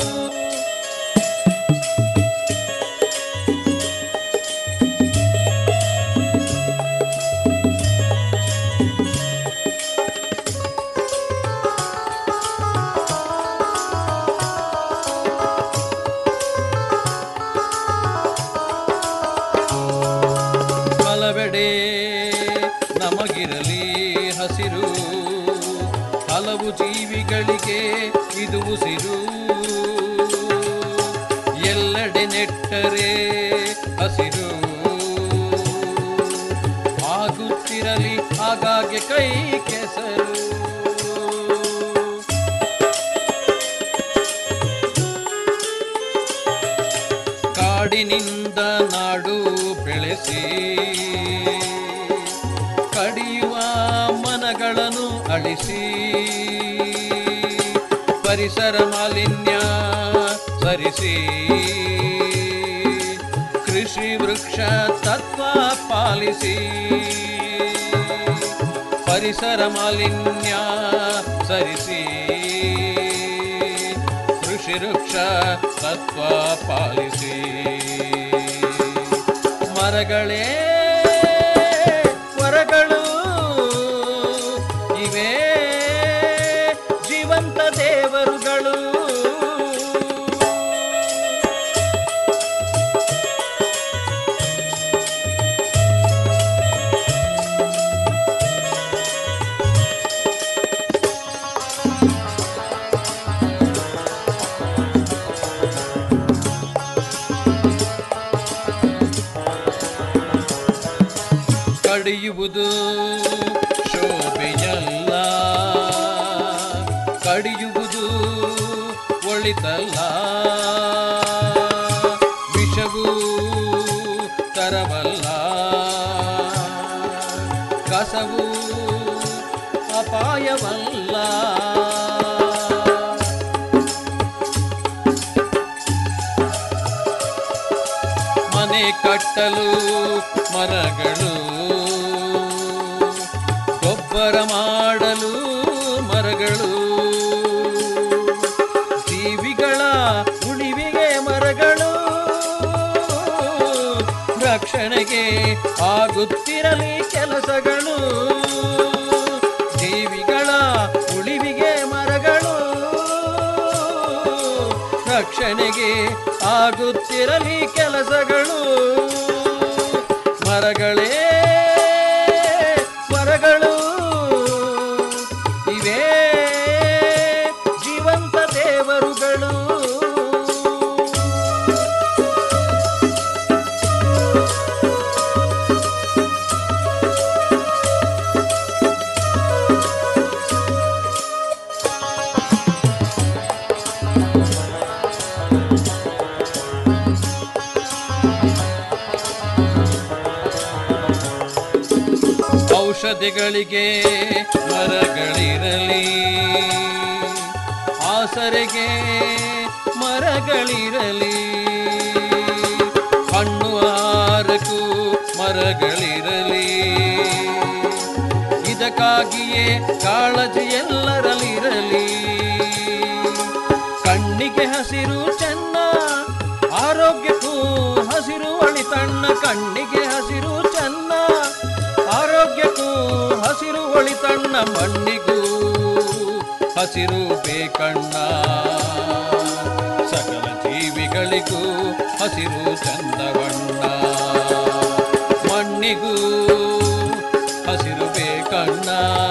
ಹಲವೆಡೆ ನಮಗಿರಲಿ ಹಸಿರು ಹಲವು ಜೀವಿಗಳಿಗೆ ಇದು ಉಸಿರು ಎಲ್ಲೆಡೆ ನೆಟ್ಟರೆ ಹಸಿರು ಆಗುತ್ತಿರಲಿ ಆಗಾಗ್ಗೆ ಕೈ ಕೆಸರು ಕಾಡಿನಿಂದ ನಾಡು ಬೆಳೆಸಿ ಕಡಿಯುವ ಮನಗಳನ್ನು ಅಳಿಸಿ ಪರಿಸರ ಮಾಲಿನ್ಯ ಸರಿಸಿ ಕೃಷಿ ವೃಕ್ಷ ತತ್ವ ಪಾಲಿಸಿ ಪರಿಸರ ಮಾಲಿನ್ಯ ಸರಿಸಿ ಕೃಷಿ ವೃಕ್ಷ ತತ್ವ ಪಾಲಿಸಿ ಮರಗಳೇ ವರಗಳು ಇವೇ ಜೀವಂತ ದೇವರುಗಳು ಕಡಿಯುವುದು ಶೋಭೆಯಲ್ಲ ಕಡಿಯುವುದು ಒಳಿತಲ್ಲ ವಿಷವೂ ತರವಲ್ಲ ಕಸವು ಅಪಾಯವಲ್ಲ ಮನೆ ಕಟ್ಟಲು ಮರಗಳು ಗೊಬ್ಬರ ಮಾಡಲು ಮರಗಳು ಜೀವಿಗಳ ಉಳಿವಿಗೆ ಮರಗಳು ರಕ್ಷಣೆಗೆ ಆಗುತ್ತಿರಲಿ ಕೆಲಸಗಳು ಜೀವಿಗಳ ಉಳಿವಿಗೆ ಮರಗಳು ರಕ್ಷಣೆಗೆ ಆಗುತ್ತಿರಲಿ ಕೆಲಸಗಳು ಮರಗಳೇ ಮರಗಳು ಇವೇ ಜೀವಂತ ದೇವರುಗಳು ಔಷಧಿಗಳಿಗೆ ಮರಗಳಿರಲಿ ಆಸರೆಗೆ ಮರಗಳಿರಲಿ ಹಣ್ಣು ಆರಕ್ಕೂ ಮರಗಳಿರಲಿ ಇದಕ್ಕಾಗಿಯೇ ಕಾಳಜಿ ಎಲ್ಲರಲ್ಲಿರಲಿ ಕಣ್ಣಿಗೆ ಹಸಿರು ಚೆನ್ನ ಆರೋಗ್ಯಕ್ಕೂ ಹಸಿರು ಅಳಿತಣ್ಣ ಕಣ್ಣಿಗೆ ಹಸಿರು ಚೆನ್ನ ಆರೋಗ್ಯಕ್ಕೂ ಹಸಿರು ಒಳಿತಣ್ಣ ಮಣ್ಣಿಗೂ ಹಸಿರು ಬೇಕಣ್ಣ ಸಕಲ ಜೀವಿಗಳಿಗೂ ಹಸಿರು ಚಂದವಣ್ಣ ಮಣ್ಣಿಗೂ ಹಸಿರು ಬೇಕಣ್ಣ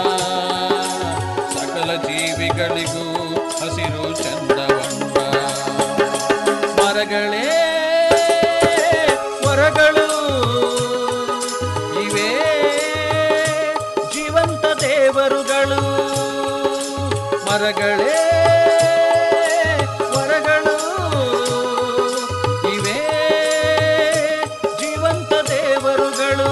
ಸಕಲ ಜೀವಿಗಳಿಗೂ ಹಸಿರು ಚಂದವಣ್ಣ ಮರಗಳೇ ವರಗಳು ಇವೇ ಜೀವಂತ ದೇವರುಗಳು ಮರಗಳೇ ವರಗಳು ಇವೇ ಜೀವಂತ ದೇವರುಗಳು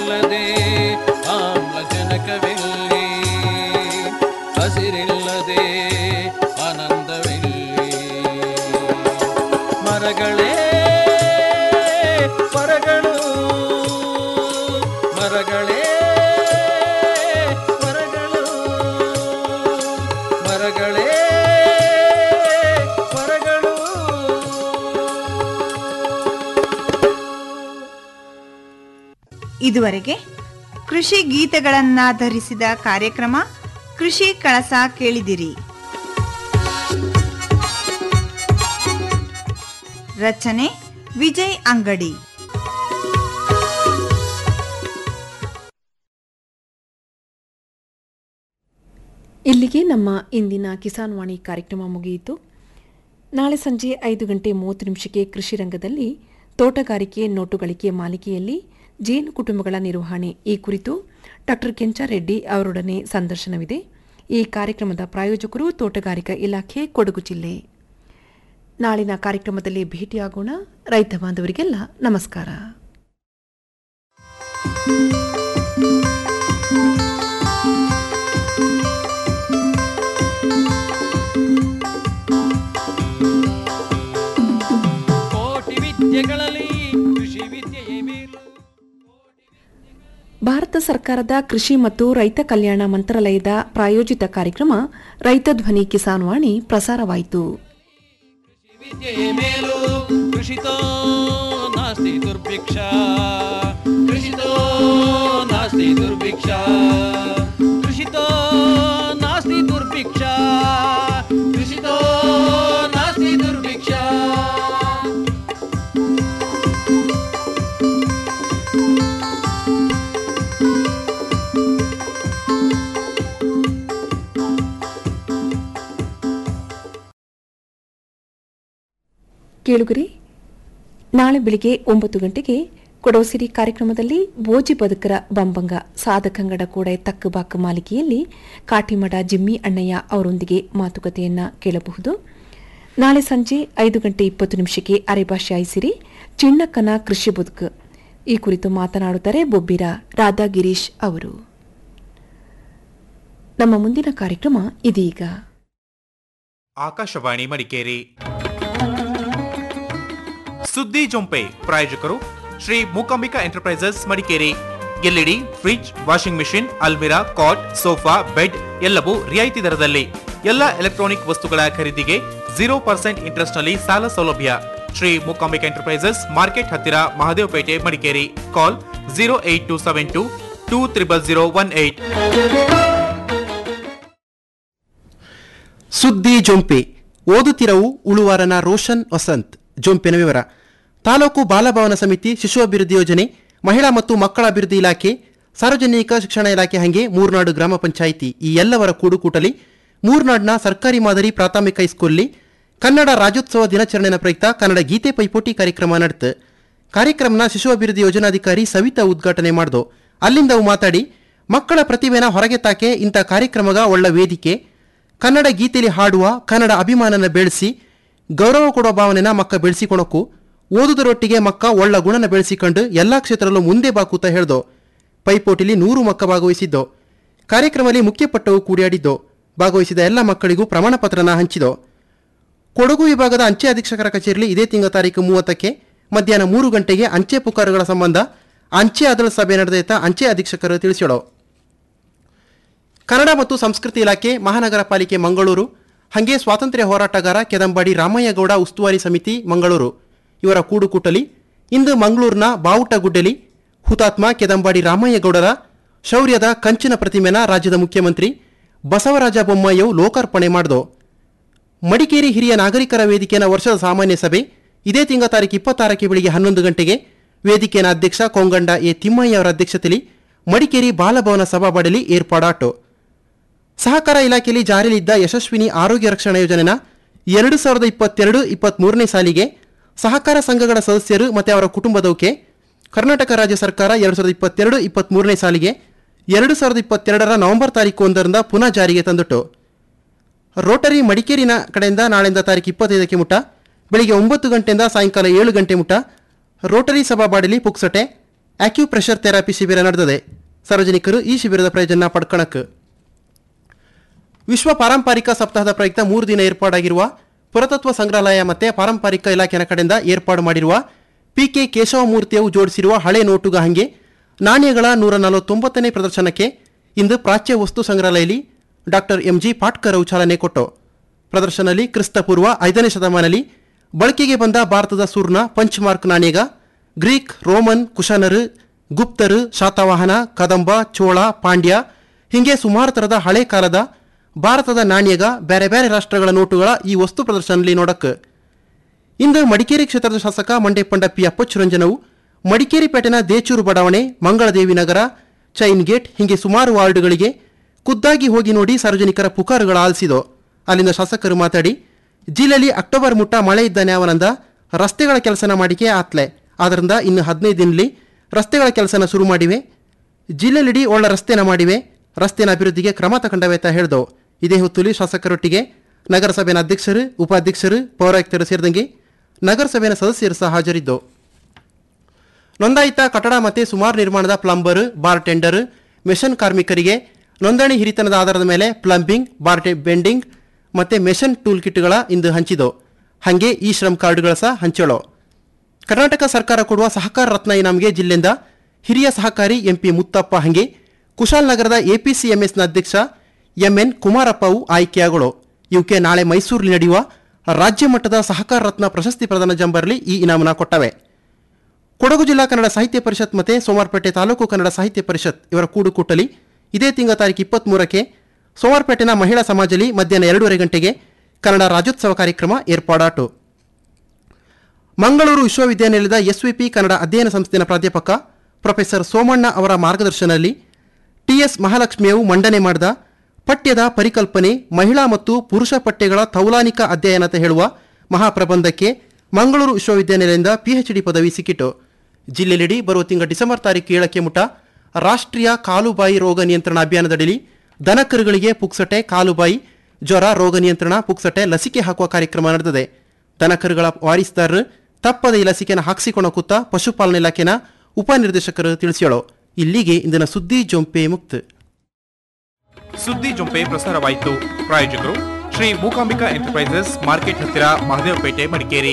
ಹಸಿರಿಲ್ಲದೆ ಆಮ್ಲಜನಕವಿಲ್ಲಿ ಹಸಿರಿಲ್ಲದೆ ಆನಂದವಿಲ್ಲಿ ಮರಗಳೇ ಮರಗಳು ಮರಗಳೇ ಮರಗಳು ಮರಗಳೇ ಮರಗಳು ಇದುವರೆಗೆ ಕೃಷಿ ಗೀತೆಗಳನ್ನಾಧರಿಸಿದ ಕಾರ್ಯಕ್ರಮ ಕೃಷಿ ಕಳಸ ಕೇಳಿದಿರಿ ರಚನೆ ವಿಜಯ್ ಅಂಗಡಿ ಇಲ್ಲಿಗೆ ನಮ್ಮ ಇಂದಿನ ಕಿಸಾನ್ ವಾಣಿ ಕಾರ್ಯಕ್ರಮ ಮುಗಿಯಿತು ನಾಳೆ ಸಂಜೆ ಐದು ಗಂಟೆ ಮೂವತ್ತು ನಿಮಿಷಕ್ಕೆ ಕೃಷಿ ರಂಗದಲ್ಲಿ ತೋಟಗಾರಿಕೆ ನೋಟುಗಳಿಕೆ ಮಾಲಿಕೆಯಲ್ಲಿ ಜೇನು ಕುಟುಂಬಗಳ ನಿರ್ವಹಣೆ ಈ ಕುರಿತು ಡಾಕ್ಟರ್ ಕೆಂಚಾರೆಡ್ಡಿ ಅವರೊಡನೆ ಸಂದರ್ಶನವಿದೆ ಈ ಕಾರ್ಯಕ್ರಮದ ಪ್ರಾಯೋಜಕರು ತೋಟಗಾರಿಕಾ ಇಲಾಖೆ ಕೊಡಗು ಜಿಲ್ಲೆ ನಾಳಿನ ಕಾರ್ಯಕ್ರಮದಲ್ಲಿ ಭೇಟಿಯಾಗೋಣ ರೈತ ಬಾಂಧವರಿಗೆಲ್ಲ ನಮಸ್ಕಾರ ಕೋಟಿ ವಿದ್ಯೆಗಳಲ್ಲಿ ಕೃಷಿ ವಿದ್ಯೆಯೇ ಮೇಲು ಭಾರತ ಸರ್ಕಾರದ ಕೃಷಿ ಮತ್ತು ರೈತ ಕಲ್ಯಾಣ ಮಂತ್ರಾಲಯದ ಪ್ರಾಯೋಜಿತ ಕಾರ್ಯಕ್ರಮ ರೈತ ಧ್ವನಿ ಕಿಸಾನ್ ವಾಣಿ ಪ್ರಸಾರವಾಯಿತು ವಿದ್ಯೆಯೇ ಮೇಲು ಕೃಷಿತೋ ನಾಸ್ತಿ ದುರ್ಭಿಕ್ಷ ಕೃಷಿತೋ ನಾಸ್ತಿ ದುರ್ಭಿಕ್ಷ ಕೃಷಿತೋ ನಾಸ್ತಿ ದುರ್ಭಿಕ್ಷ ಕೃಷಿತೋ ನಾಸ್ತಿ ದುರ್ಭಿಕ್ಷ ಕೇಳುಗರಿ ನಾಳೆ ಬೆಳಿಗ್ಗೆ ಒಂಬತ್ತು ಗಂಟೆಗೆ ಕೊಡವಸಿರಿ ಕಾರ್ಯಕ್ರಮದಲ್ಲಿ ಬೋಜಿ ಬದುಕರ ಬಂಬಂಗ ಸಾಧಕಂಗಡ ಕೂಡೆ ತಕ್ಕಬಾಕ ಮಾಲಿಕೆಯಲ್ಲಿ ಕಾಟಿಮಡ ಜಿಮ್ಮಿ ಅಣ್ಣಯ್ಯ ಅವರೊಂದಿಗೆ ಮಾತುಕತೆಯನ್ನ ಕೇಳಬಹುದು ನಾಳೆ ಸಂಜೆ ಐದು ಗಂಟೆ ಇಪ್ಪತ್ತು ನಿಮಿಷಕ್ಕೆ ಅರೆಭಾಷೆ ಆಯಿಸಿರಿ ಚಿಣ್ಣಕ್ಕನ ಕೃಷಿ ಬದುಕು ಈ ಕುರಿತು ಮಾತನಾಡುತ್ತಾರೆ ಬೊಬ್ಬಿರ ರಾಧಾ ಗಿರೀಶ್ ಅವರು ನಮ್ಮ ಮುಂದಿನ ಕಾರ್ಯಕ್ರಮ ಇದೀಗ ಆಕಾಶವಾಣಿ ಮಡಿಕೇರಿ ಸುದ್ದಿ ಜೊಂಪೆ ಪ್ರಾಯೋಜಕರು Shri Mookambika enterprises Madikeri LED fridge washing machine ಅಲ್ಮಿರಾ ಕಾಟ್ ಸೋಫಾ ಬೆಡ್ ಎಲ್ಲವೂ ರಿಯಾಯಿತಿ ದರದಲ್ಲಿ ಎಲ್ಲ ಎಲೆಕ್ಟ್ರಾನಿಕ್ ವಸ್ತುಗಳ ಖರೀದಿಗೆ ಜೀರೋ ಪರ್ಸೆಂಟ್ ಇಂಟ್ರೆಸ್ಟ್ ನಲ್ಲಿ ಸಾಲ ಸೌಲಭ್ಯ ಶ್ರೀ ಮೂಕಾಂಬಿಕಾ ಎಂಟರ್ಪ್ರೈಸಸ್ ಮಾರ್ಕೆಟ್ ಹತ್ತಿರ Mahadevapete Madikeri call zero eight two seven two two triple zero one eight ಸುದ್ದಿ ಜೊಂಪೆ ಓದುತ್ತಿರವು ಉಳುವಾರನ ರೋಷನ್ ವಸಂತ್ ಜೊಂಪಿನ ವಿವರ ತಾಲೂಕು ಬಾಲಭವನ ಸಮಿತಿ ಶಿಶು ಅಭಿವೃದ್ಧಿ ಯೋಜನೆ ಮಹಿಳಾ ಮತ್ತು ಮಕ್ಕಳ ಅಭಿವೃದ್ಧಿ ಇಲಾಖೆ ಸಾರ್ವಜನಿಕ ಶಿಕ್ಷಣ ಇಲಾಖೆ ಹಂಗೆ ಮೂರ್ನಾಡು ಗ್ರಾಮ ಪಂಚಾಯಿತಿ ಈ ಎಲ್ಲವರ ಕೂಡುಕೂಟಲಿ ಮೂರ್ನಾಡ್ನ ಸರ್ಕಾರಿ ಮಾದರಿ ಪ್ರಾಥಮಿಕ ಹೈಸ್ಕೂಲ್ಲಿ ಕನ್ನಡ ರಾಜ್ಯೋತ್ಸವ ದಿನಾಚರಣೆಯ ಪ್ರಯುಕ್ತ ಕನ್ನಡ ಗೀತೆ ಪೈಪೋಟಿ ಕಾರ್ಯಕ್ರಮ ನಡೆತು ಕಾರ್ಯಕ್ರಮನ ಶಿಶು ಅಭಿವೃದ್ಧಿ ಯೋಜನಾಧಿಕಾರಿ ಸವಿತಾ ಉದ್ಘಾಟನೆ ಮಾಡ್ದು ಅಲ್ಲಿಂದ ಅವು ಮಾತಾಡಿ ಮಕ್ಕಳ ಪ್ರತಿಭೆನ ಹೊರಗೆ ತಾಕೆ ಇಂಥ ಕಾರ್ಯಕ್ರಮಗ ಒಳ್ಳ ವೇದಿಕೆ ಕನ್ನಡ ಗೀತೆಯಲ್ಲಿ ಹಾಡುವ ಕನ್ನಡ ಅಭಿಮಾನನ ಬೆಳೆಸಿ ಗೌರವ ಕೊಡೋ ಭಾವನೆನ ಮಕ್ಕ ಬೆಳೆಸಿಕೊಳಕು ಓದುವುದರೊಟ್ಟಿಗೆ ಮಕ್ಕ ಒಳ್ಳ ಗುಣನ ಬೆಳೆಸಿಕೊಂಡು ಎಲ್ಲ ಕ್ಷೇತ್ರದಲ್ಲೂ ಮುಂದೆ ಬಾಕೂತ ಹೇಳ್ದೋ ಪೈಪೋಟಿಲಿ ನೂರು ಮಕ್ಕ ಭಾಗವಹಿಸಿದ್ದೋ ಕಾರ್ಯಕ್ರಮದಲ್ಲಿ ಮುಖ್ಯಪಟ್ಟವು ಕೂಡಿಯಾಡಿದ್ದೋ ಭಾಗವಹಿಸಿದ ಎಲ್ಲ ಮಕ್ಕಳಿಗೂ ಪ್ರಮಾಣ ಪತ್ರನ ಹಂಚಿದೋ ಕೊಡಗು ವಿಭಾಗದ ಅಂಚೆ ಅಧೀಕ್ಷಕರ ಕಚೇರಿಯಲ್ಲಿ ಇದೇ ತಿಂಗಳ ತಾರೀಕು ಮೂವತ್ತಕ್ಕೆ ಮಧ್ಯಾಹ್ನ ಮೂರು ಗಂಟೆಗೆ ಅಂಚೆ ಪುಕಾರುಗಳ ಸಂಬಂಧ ಅಂಚೆ ಆಡಳಿತ ಸಭೆ ನಡೆದೈತ ಅಂಚೆ ಅಧೀಕ್ಷಕರು ತಿಳಿಸಿಡೋ ಕನ್ನಡ ಮತ್ತು ಸಂಸ್ಕೃತಿ ಇಲಾಖೆ ಮಹಾನಗರ ಪಾಲಿಕೆ ಮಂಗಳೂರು ಹಂಗೆ ಸ್ವಾತಂತ್ರ್ಯ ಹೋರಾಟಗಾರ ಕೆದಂಬಾಡಿ ರಾಮಯ್ಯಗೌಡ ಉಸ್ತುವಾರಿ ಸಮಿತಿ ಮಂಗಳೂರು ಇವರ ಕೂಡುಕೂಟಲಿ ಇಂದು ಮಂಗಳೂರಿನ ಬಾವುಟಗುಡ್ಡೆಲಿ ಹುತಾತ್ಮ ಕೆದಂಬಾಡಿ ರಾಮಯ್ಯಗೌಡರ ಶೌರ್ಯದ ಕಂಚಿನ ಪ್ರತಿಮೆನ ರಾಜ್ಯದ ಮುಖ್ಯಮಂತ್ರಿ ಬಸವರಾಜ ಬೊಮ್ಮಾಯಿಯವು ಲೋಕಾರ್ಪಣೆ ಮಾಡ್ದೋ ಮಡಿಕೇರಿ ಹಿರಿಯ ನಾಗರಿಕರ ವೇದಿಕೆಯ ವರ್ಷದ ಸಾಮಾನ್ಯ ಸಭೆ ಇದೇ ತಿಂಗಳ ತಾರೀಕು ಇಪ್ಪತ್ತಾರಕ್ಕೆ ಬೆಳಿಗ್ಗೆ ಹನ್ನೊಂದು ಗಂಟೆಗೆ ವೇದಿಕೆಯ ಅಧ್ಯಕ್ಷ ಕೊಂಗಂಡ ಎ ತಿಮ್ಮಯ್ಯ ಅವರ ಅಧ್ಯಕ್ಷತೆಯಲ್ಲಿ ಮಡಿಕೇರಿ ಬಾಲಭವನ ಸಭಾಬಡಲಿ ಏರ್ಪಾಡಾಟು ಸಹಕಾರ ಇಲಾಖೆಯಲ್ಲಿ ಜಾರಿಯಲ್ಲಿದ್ದ ಯಶಸ್ವಿನಿ ಆರೋಗ್ಯ ರಕ್ಷಣಾ ಯೋಜನೆನ ಎರಡು ಸಾವಿರದ ಇಪ್ಪತ್ತೆರಡು ಇಪ್ಪತ್ತ್ಮೂರನೇ ಸಾಲಿಗೆ ಸಹಕಾರ ಸಂಘಗಳ ಸದಸ್ಯರು ಮತ್ತು ಅವರ ಕುಟುಂಬದವಕ್ಕೆ ಕರ್ನಾಟಕ ರಾಜ್ಯ ಸರ್ಕಾರ ಎರಡು ಸಾವಿರದ ಇಪ್ಪತ್ತೆರಡು ಇಪ್ಪತ್ತ್ಮೂರನೇ ಸಾಲಿಗೆ ಎರಡು ಸಾವಿರದ ಇಪ್ಪತ್ತೆರಡರ ನವೆಂಬರ್ ತಾರೀಕು ಒಂದರಿಂದ ಪುನಃ ಜಾರಿಗೆ ತಂದಿಟ್ಟು ರೋಟರಿ ಮಡಿಕೇರಿನ ಕಡೆಯಿಂದ ನಾಳೆಯಿಂದ ತಾರೀಕು ಇಪ್ಪತ್ತೈದಕ್ಕೆ ಮುಟ ಬೆಳಿಗ್ಗೆ ಒಂಬತ್ತು ಗಂಟೆಯಿಂದ ಸಾಯಂಕಾಲ ಏಳು ಗಂಟೆ ಮುಟ ರೋಟರಿ ಸಭಾಬಾಡಲಿ ಪುಕ್ಸಟೆ ಆಕ್ಯುಪ್ರೆಷರ್ ಥೆರಪಿ ಶಿಬಿರ ನಡೆದಿದೆ ಸಾರ್ವಜನಿಕರು ಈ ಶಿಬಿರದ ಪ್ರಯೋಜನ ಪಡ್ಕಣಕ್ಕೆ ವಿಶ್ವ ಪಾರಂಪರಿಕ ಸಪ್ತಾಹದ ಪ್ರಯುಕ್ತ ಮೂರು ದಿನ ಏರ್ಪಾಡಾಗಿರುವ ಪುರಾತತ್ವ ಸಂಗ್ರಹಾಲಯ ಮತ್ತು ಪಾರಂಪರಿಕ ಇಲಾಖೆಯ ಕಡೆಯಿಂದ ಏರ್ಪಾಡು ಮಾಡಿರುವ ಪಿಕೆ ಕೇಶವಮೂರ್ತಿಯವು ಜೋಡಿಸಿರುವ ಹಳೆ ನೋಟುಗ ಹಂಗೆ ನಾಣ್ಯಗಳ ನೂರ ನಲವತ್ತೊಂಬತ್ತನೇ ಪ್ರದರ್ಶನಕ್ಕೆ ಇಂದು ಪ್ರಾಚ್ಯ ವಸ್ತು ಸಂಗ್ರಹಾಲಯದಲ್ಲಿ ಡಾಕ್ಟರ್ ಎಂಜಿ ಪಾಟ್ಕರ್ ಅವು ಚಾಲನೆ ಕೊಟ್ಟು ಪ್ರದರ್ಶನದಲ್ಲಿ ಕ್ರಿಸ್ತಪೂರ್ವ ಐದನೇ ಶತಮಾನದಲ್ಲಿ ಬಳಕೆಗೆ ಬಂದ ಭಾರತದ ಸೂರ್ನ ಪಂಚ್ಮಾರ್ಕ್ ನಾಣ್ಯಗ ಗ್ರೀಕ್ ರೋಮನ್ ಕುಶನರು ಗುಪ್ತರು ಶಾತವಾಹನ ಕದಂಬ ಚೋಳ ಪಾಂಡ್ಯ ಹೀಗೆ ಸುಮಾರು ಥರದ ಹಳೆ ಕಾಲದ ಭಾರತದ ನಾಣ್ಯಗ ಬೇರೆ ಬೇರೆ ರಾಷ್ಟ್ರಗಳ ನೋಟುಗಳ ಈ ವಸ್ತು ಪ್ರದರ್ಶನದಲ್ಲಿ ನೋಡಕ್ಕೆ ಇಂದು ಮಡಿಕೇರಿ ಕ್ಷೇತ್ರದ ಶಾಸಕ ಮಂಡೆ ಪಂಡಪ್ಪಿ ಅಪ್ಪಚ್ಚುರಂಜನವು ಮಡಿಕೇರಿ ಪೇಟೆನ ದೇಚೂರು ಬಡಾವಣೆ ಮಂಗಳದೇವಿ ನಗರ ಚೈನ್ ಗೇಟ್ ಹೀಗೆ ಸುಮಾರು ವಾರ್ಡ್ಗಳಿಗೆ ಖುದ್ದಾಗಿ ಹೋಗಿ ನೋಡಿ ಸಾರ್ವಜನಿಕರ ಪುಕಾರುಗಳ ಆಲಿಸಿದೋ ಅಲ್ಲಿಂದ ಶಾಸಕರು ಮಾತಾಡಿ ಜಿಲ್ಲೆಯಲ್ಲಿ ಅಕ್ಟೋಬರ್ ಮುಟ್ಟ ಮಳೆ ಇದ್ದ ನ್ಯಾವನಂದ ರಸ್ತೆಗಳ ಕೆಲಸನ ಮಾಡಿಕೆ ಆತ್ಲೆ ಆದ್ದರಿಂದ ಇನ್ನು ಹದಿನೈದು ದಿನದಲ್ಲಿ ರಸ್ತೆಗಳ ಕೆಲಸನ ಶುರು ಮಾಡಿವೆ ಜಿಲ್ಲೆಲಿಡೀ ಒಳ್ಳೆ ರಸ್ತೆನ ಮಾಡಿವೆ ರಸ್ತೆನ ಅಭಿವೃದ್ಧಿಗೆ ಕ್ರಮ ತಗೊಂಡವೆ ಅಂತ ಹೇಳ್ದವು ಇದೇ ಹೊತ್ತಲ್ಲಿ ಶಾಸಕರೊಟ್ಟಿಗೆ ನಗರಸಭೆಯ ಅಧ್ಯಕ್ಷರು ಉಪಾಧ್ಯಕ್ಷರು ಪೌರಾಯುಕ್ತರು ಸೇರಿದಂಗೆ ನಗರಸಭೆಯ ಸದಸ್ಯರು ಸಹ ಹಾಜರಿದ್ದವು ನೋಂದಾಯಿತ ಕಟ್ಟಡ ಮತ್ತು ಸುಮಾರು ನಿರ್ಮಾಣದ ಪ್ಲಂಬರ್ ಬಾರ್ ಟೆಂಡರ್ ಮೆಷನ್ ಕಾರ್ಮಿಕರಿಗೆ ನೋಂದಣಿ ಹಿರಿತನದ ಆಧಾರದ ಮೇಲೆ ಪ್ಲಂಬಿಂಗ್ ಬಾರ್ ಬೆಂಡಿಂಗ್ ಮತ್ತು ಮೆಷನ್ ಟೂಲ್ ಕಿಟ್ಗಳ ಇಂದು ಹಂಚಿದೋ ಹಾಗೆ ಈ ಶ್ರಮ್ ಕಾರ್ಡ್ಗಳ ಸಹ ಹಂಚೋಳೋ ಕರ್ನಾಟಕ ಸರ್ಕಾರ ಕೊಡುವ ಸಹಕಾರ ರತ್ನ ಇನಾಮ್ಗೆ ಜಿಲ್ಲೆಯಿಂದ ಹಿರಿಯ ಸಹಕಾರಿ ಎಂಪಿ ಮುತ್ತಪ್ಪ ಹಂಗೆ ಕುಶಾಲನಗರದ ಎಪಿಸಿಎಂಎಸ್ನ ಅಧ್ಯಕ್ಷ ಎಂಎನ್ ಕುಮಾರಪ್ಪವು ಆಯ್ಕೆಯಾಗಳು ಇವಕ್ಕೆ ನಾಳೆ ಮೈಸೂರಿನಲ್ಲಿ ನಡೆಯುವ ರಾಜ್ಯ ಮಟ್ಟದ ಸಹಕಾರ ರತ್ನ ಪ್ರಶಸ್ತಿ ಪ್ರದಾನ ಜಂಬರ್ಲಿ ಈ ಇನಾಮನ ಕೊಟ್ಟವೆ ಕೊಡಗು ಜಿಲ್ಲಾ ಕನ್ನಡ ಸಾಹಿತ್ಯ ಪರಿಷತ್ ಮತ್ತು ಸೋಮವಾರಪೇಟೆ ತಾಲೂಕು ಕನ್ನಡ ಸಾಹಿತ್ಯ ಪರಿಷತ್ ಇವರ ಕೂಡುಕೂಟಲಿ ಇದೇ ತಿಂಗಳ ತಾರೀಕು ಇಪ್ಪತ್ತ್ಮೂರಕ್ಕೆ ಸೋಮವಾರಪೇಟೆನ ಮಹಿಳಾ ಸಮಾಜಲಿ ಮಧ್ಯಾಹ್ನ ಎರಡೂವರೆ ಗಂಟೆಗೆ ಕನ್ನಡ ರಾಜ್ಯೋತ್ಸವ ಕಾರ್ಯಕ್ರಮ ಏರ್ಪಾಡಾಟು ಮಂಗಳೂರು ವಿಶ್ವವಿದ್ಯಾನಿಲಯದ ಎಸ್ವಿಪಿ ಕನ್ನಡ ಅಧ್ಯಯನ ಸಂಸ್ಥೆಯ ಪ್ರಾಧ್ಯಾಪಕ ಪ್ರೊಫೆಸರ್ ಸೋಮಣ್ಣ ಅವರ ಮಾರ್ಗದರ್ಶನದಲ್ಲಿ ಟಿಎಸ್ ಮಹಾಲಕ್ಷ್ಮಿಯವು ಮಂಡನೆ ಮಾಡಿದ ಪಠ್ಯದ ಪರಿಕಲ್ಪನೆ ಮಹಿಳಾ ಮತ್ತು ಪುರುಷ ಪಠ್ಯಗಳ ತೌಲಾನಿಕ ಅಧ್ಯಯನ ಅಂತ ಹೇಳುವ ಮಹಾಪ್ರಬಂಧಕ್ಕೆ ಮಂಗಳೂರು ವಿಶ್ವವಿದ್ಯಾನಿಲಯದಿಂದ ಪಿಎಚ್ಡಿ ಪದವಿ ಸಿಕ್ಕಿತು ಜಿಲ್ಲೆಯಲ್ಲಿಡೀ ಬರುವ ತಿಂಗಳ ಡಿಸೆಂಬರ್ ತಾರೀಕು ಏಳಕ್ಕೆ ಮುಟ ರಾಷ್ಟ್ರೀಯ ಕಾಲುಬಾಯಿ ರೋಗ ನಿಯಂತ್ರಣ ಅಭಿಯಾನದಡಿಲಿ ದನಕರುಗಳಿಗೆ ಪುಕ್ಸಟೆ ಕಾಲುಬಾಯಿ ಜ್ವರ ರೋಗ ನಿಯಂತ್ರಣ ಪುಕ್ಸಟೆ ಲಸಿಕೆ ಹಾಕುವ ಕಾರ್ಯಕ್ರಮ ನಡೆದಿದೆ ದನಕರುಗಳ ವಾರಿಸ್ದಾರರು ತಪ್ಪದ ಈ ಲಸಿಕೆನ ಹಾಕಿಸಿಕೊಳ್ಳೋ ಕೂತ ಪಶುಪಾಲನಾ ಇಲಾಖೆನ ಉಪನಿರ್ದೇಶಕರು ತಿಳಿಸ್ಯಾಳೋ ಇಲ್ಲಿಗೆ ಇಂದಿನ ಸುದ್ದಿ ಜೊಂಪೆ ಮುಕ್ತ ಸುದ್ದಿ ಜೊಂಪೆ ಪ್ರಸಾರವಾಯಿತು ಪ್ರಾಯೋಜಕರು ಶ್ರೀ ಮೂಕಾಂಬಿಕಾ ಎಂಟರ್ಪ್ರೈಸಸ್ ಮಾರ್ಕೆಟ್ ಹತ್ತಿರ ಮಹದೇವಪೇಟೆ ಮಡಿಕೇರಿ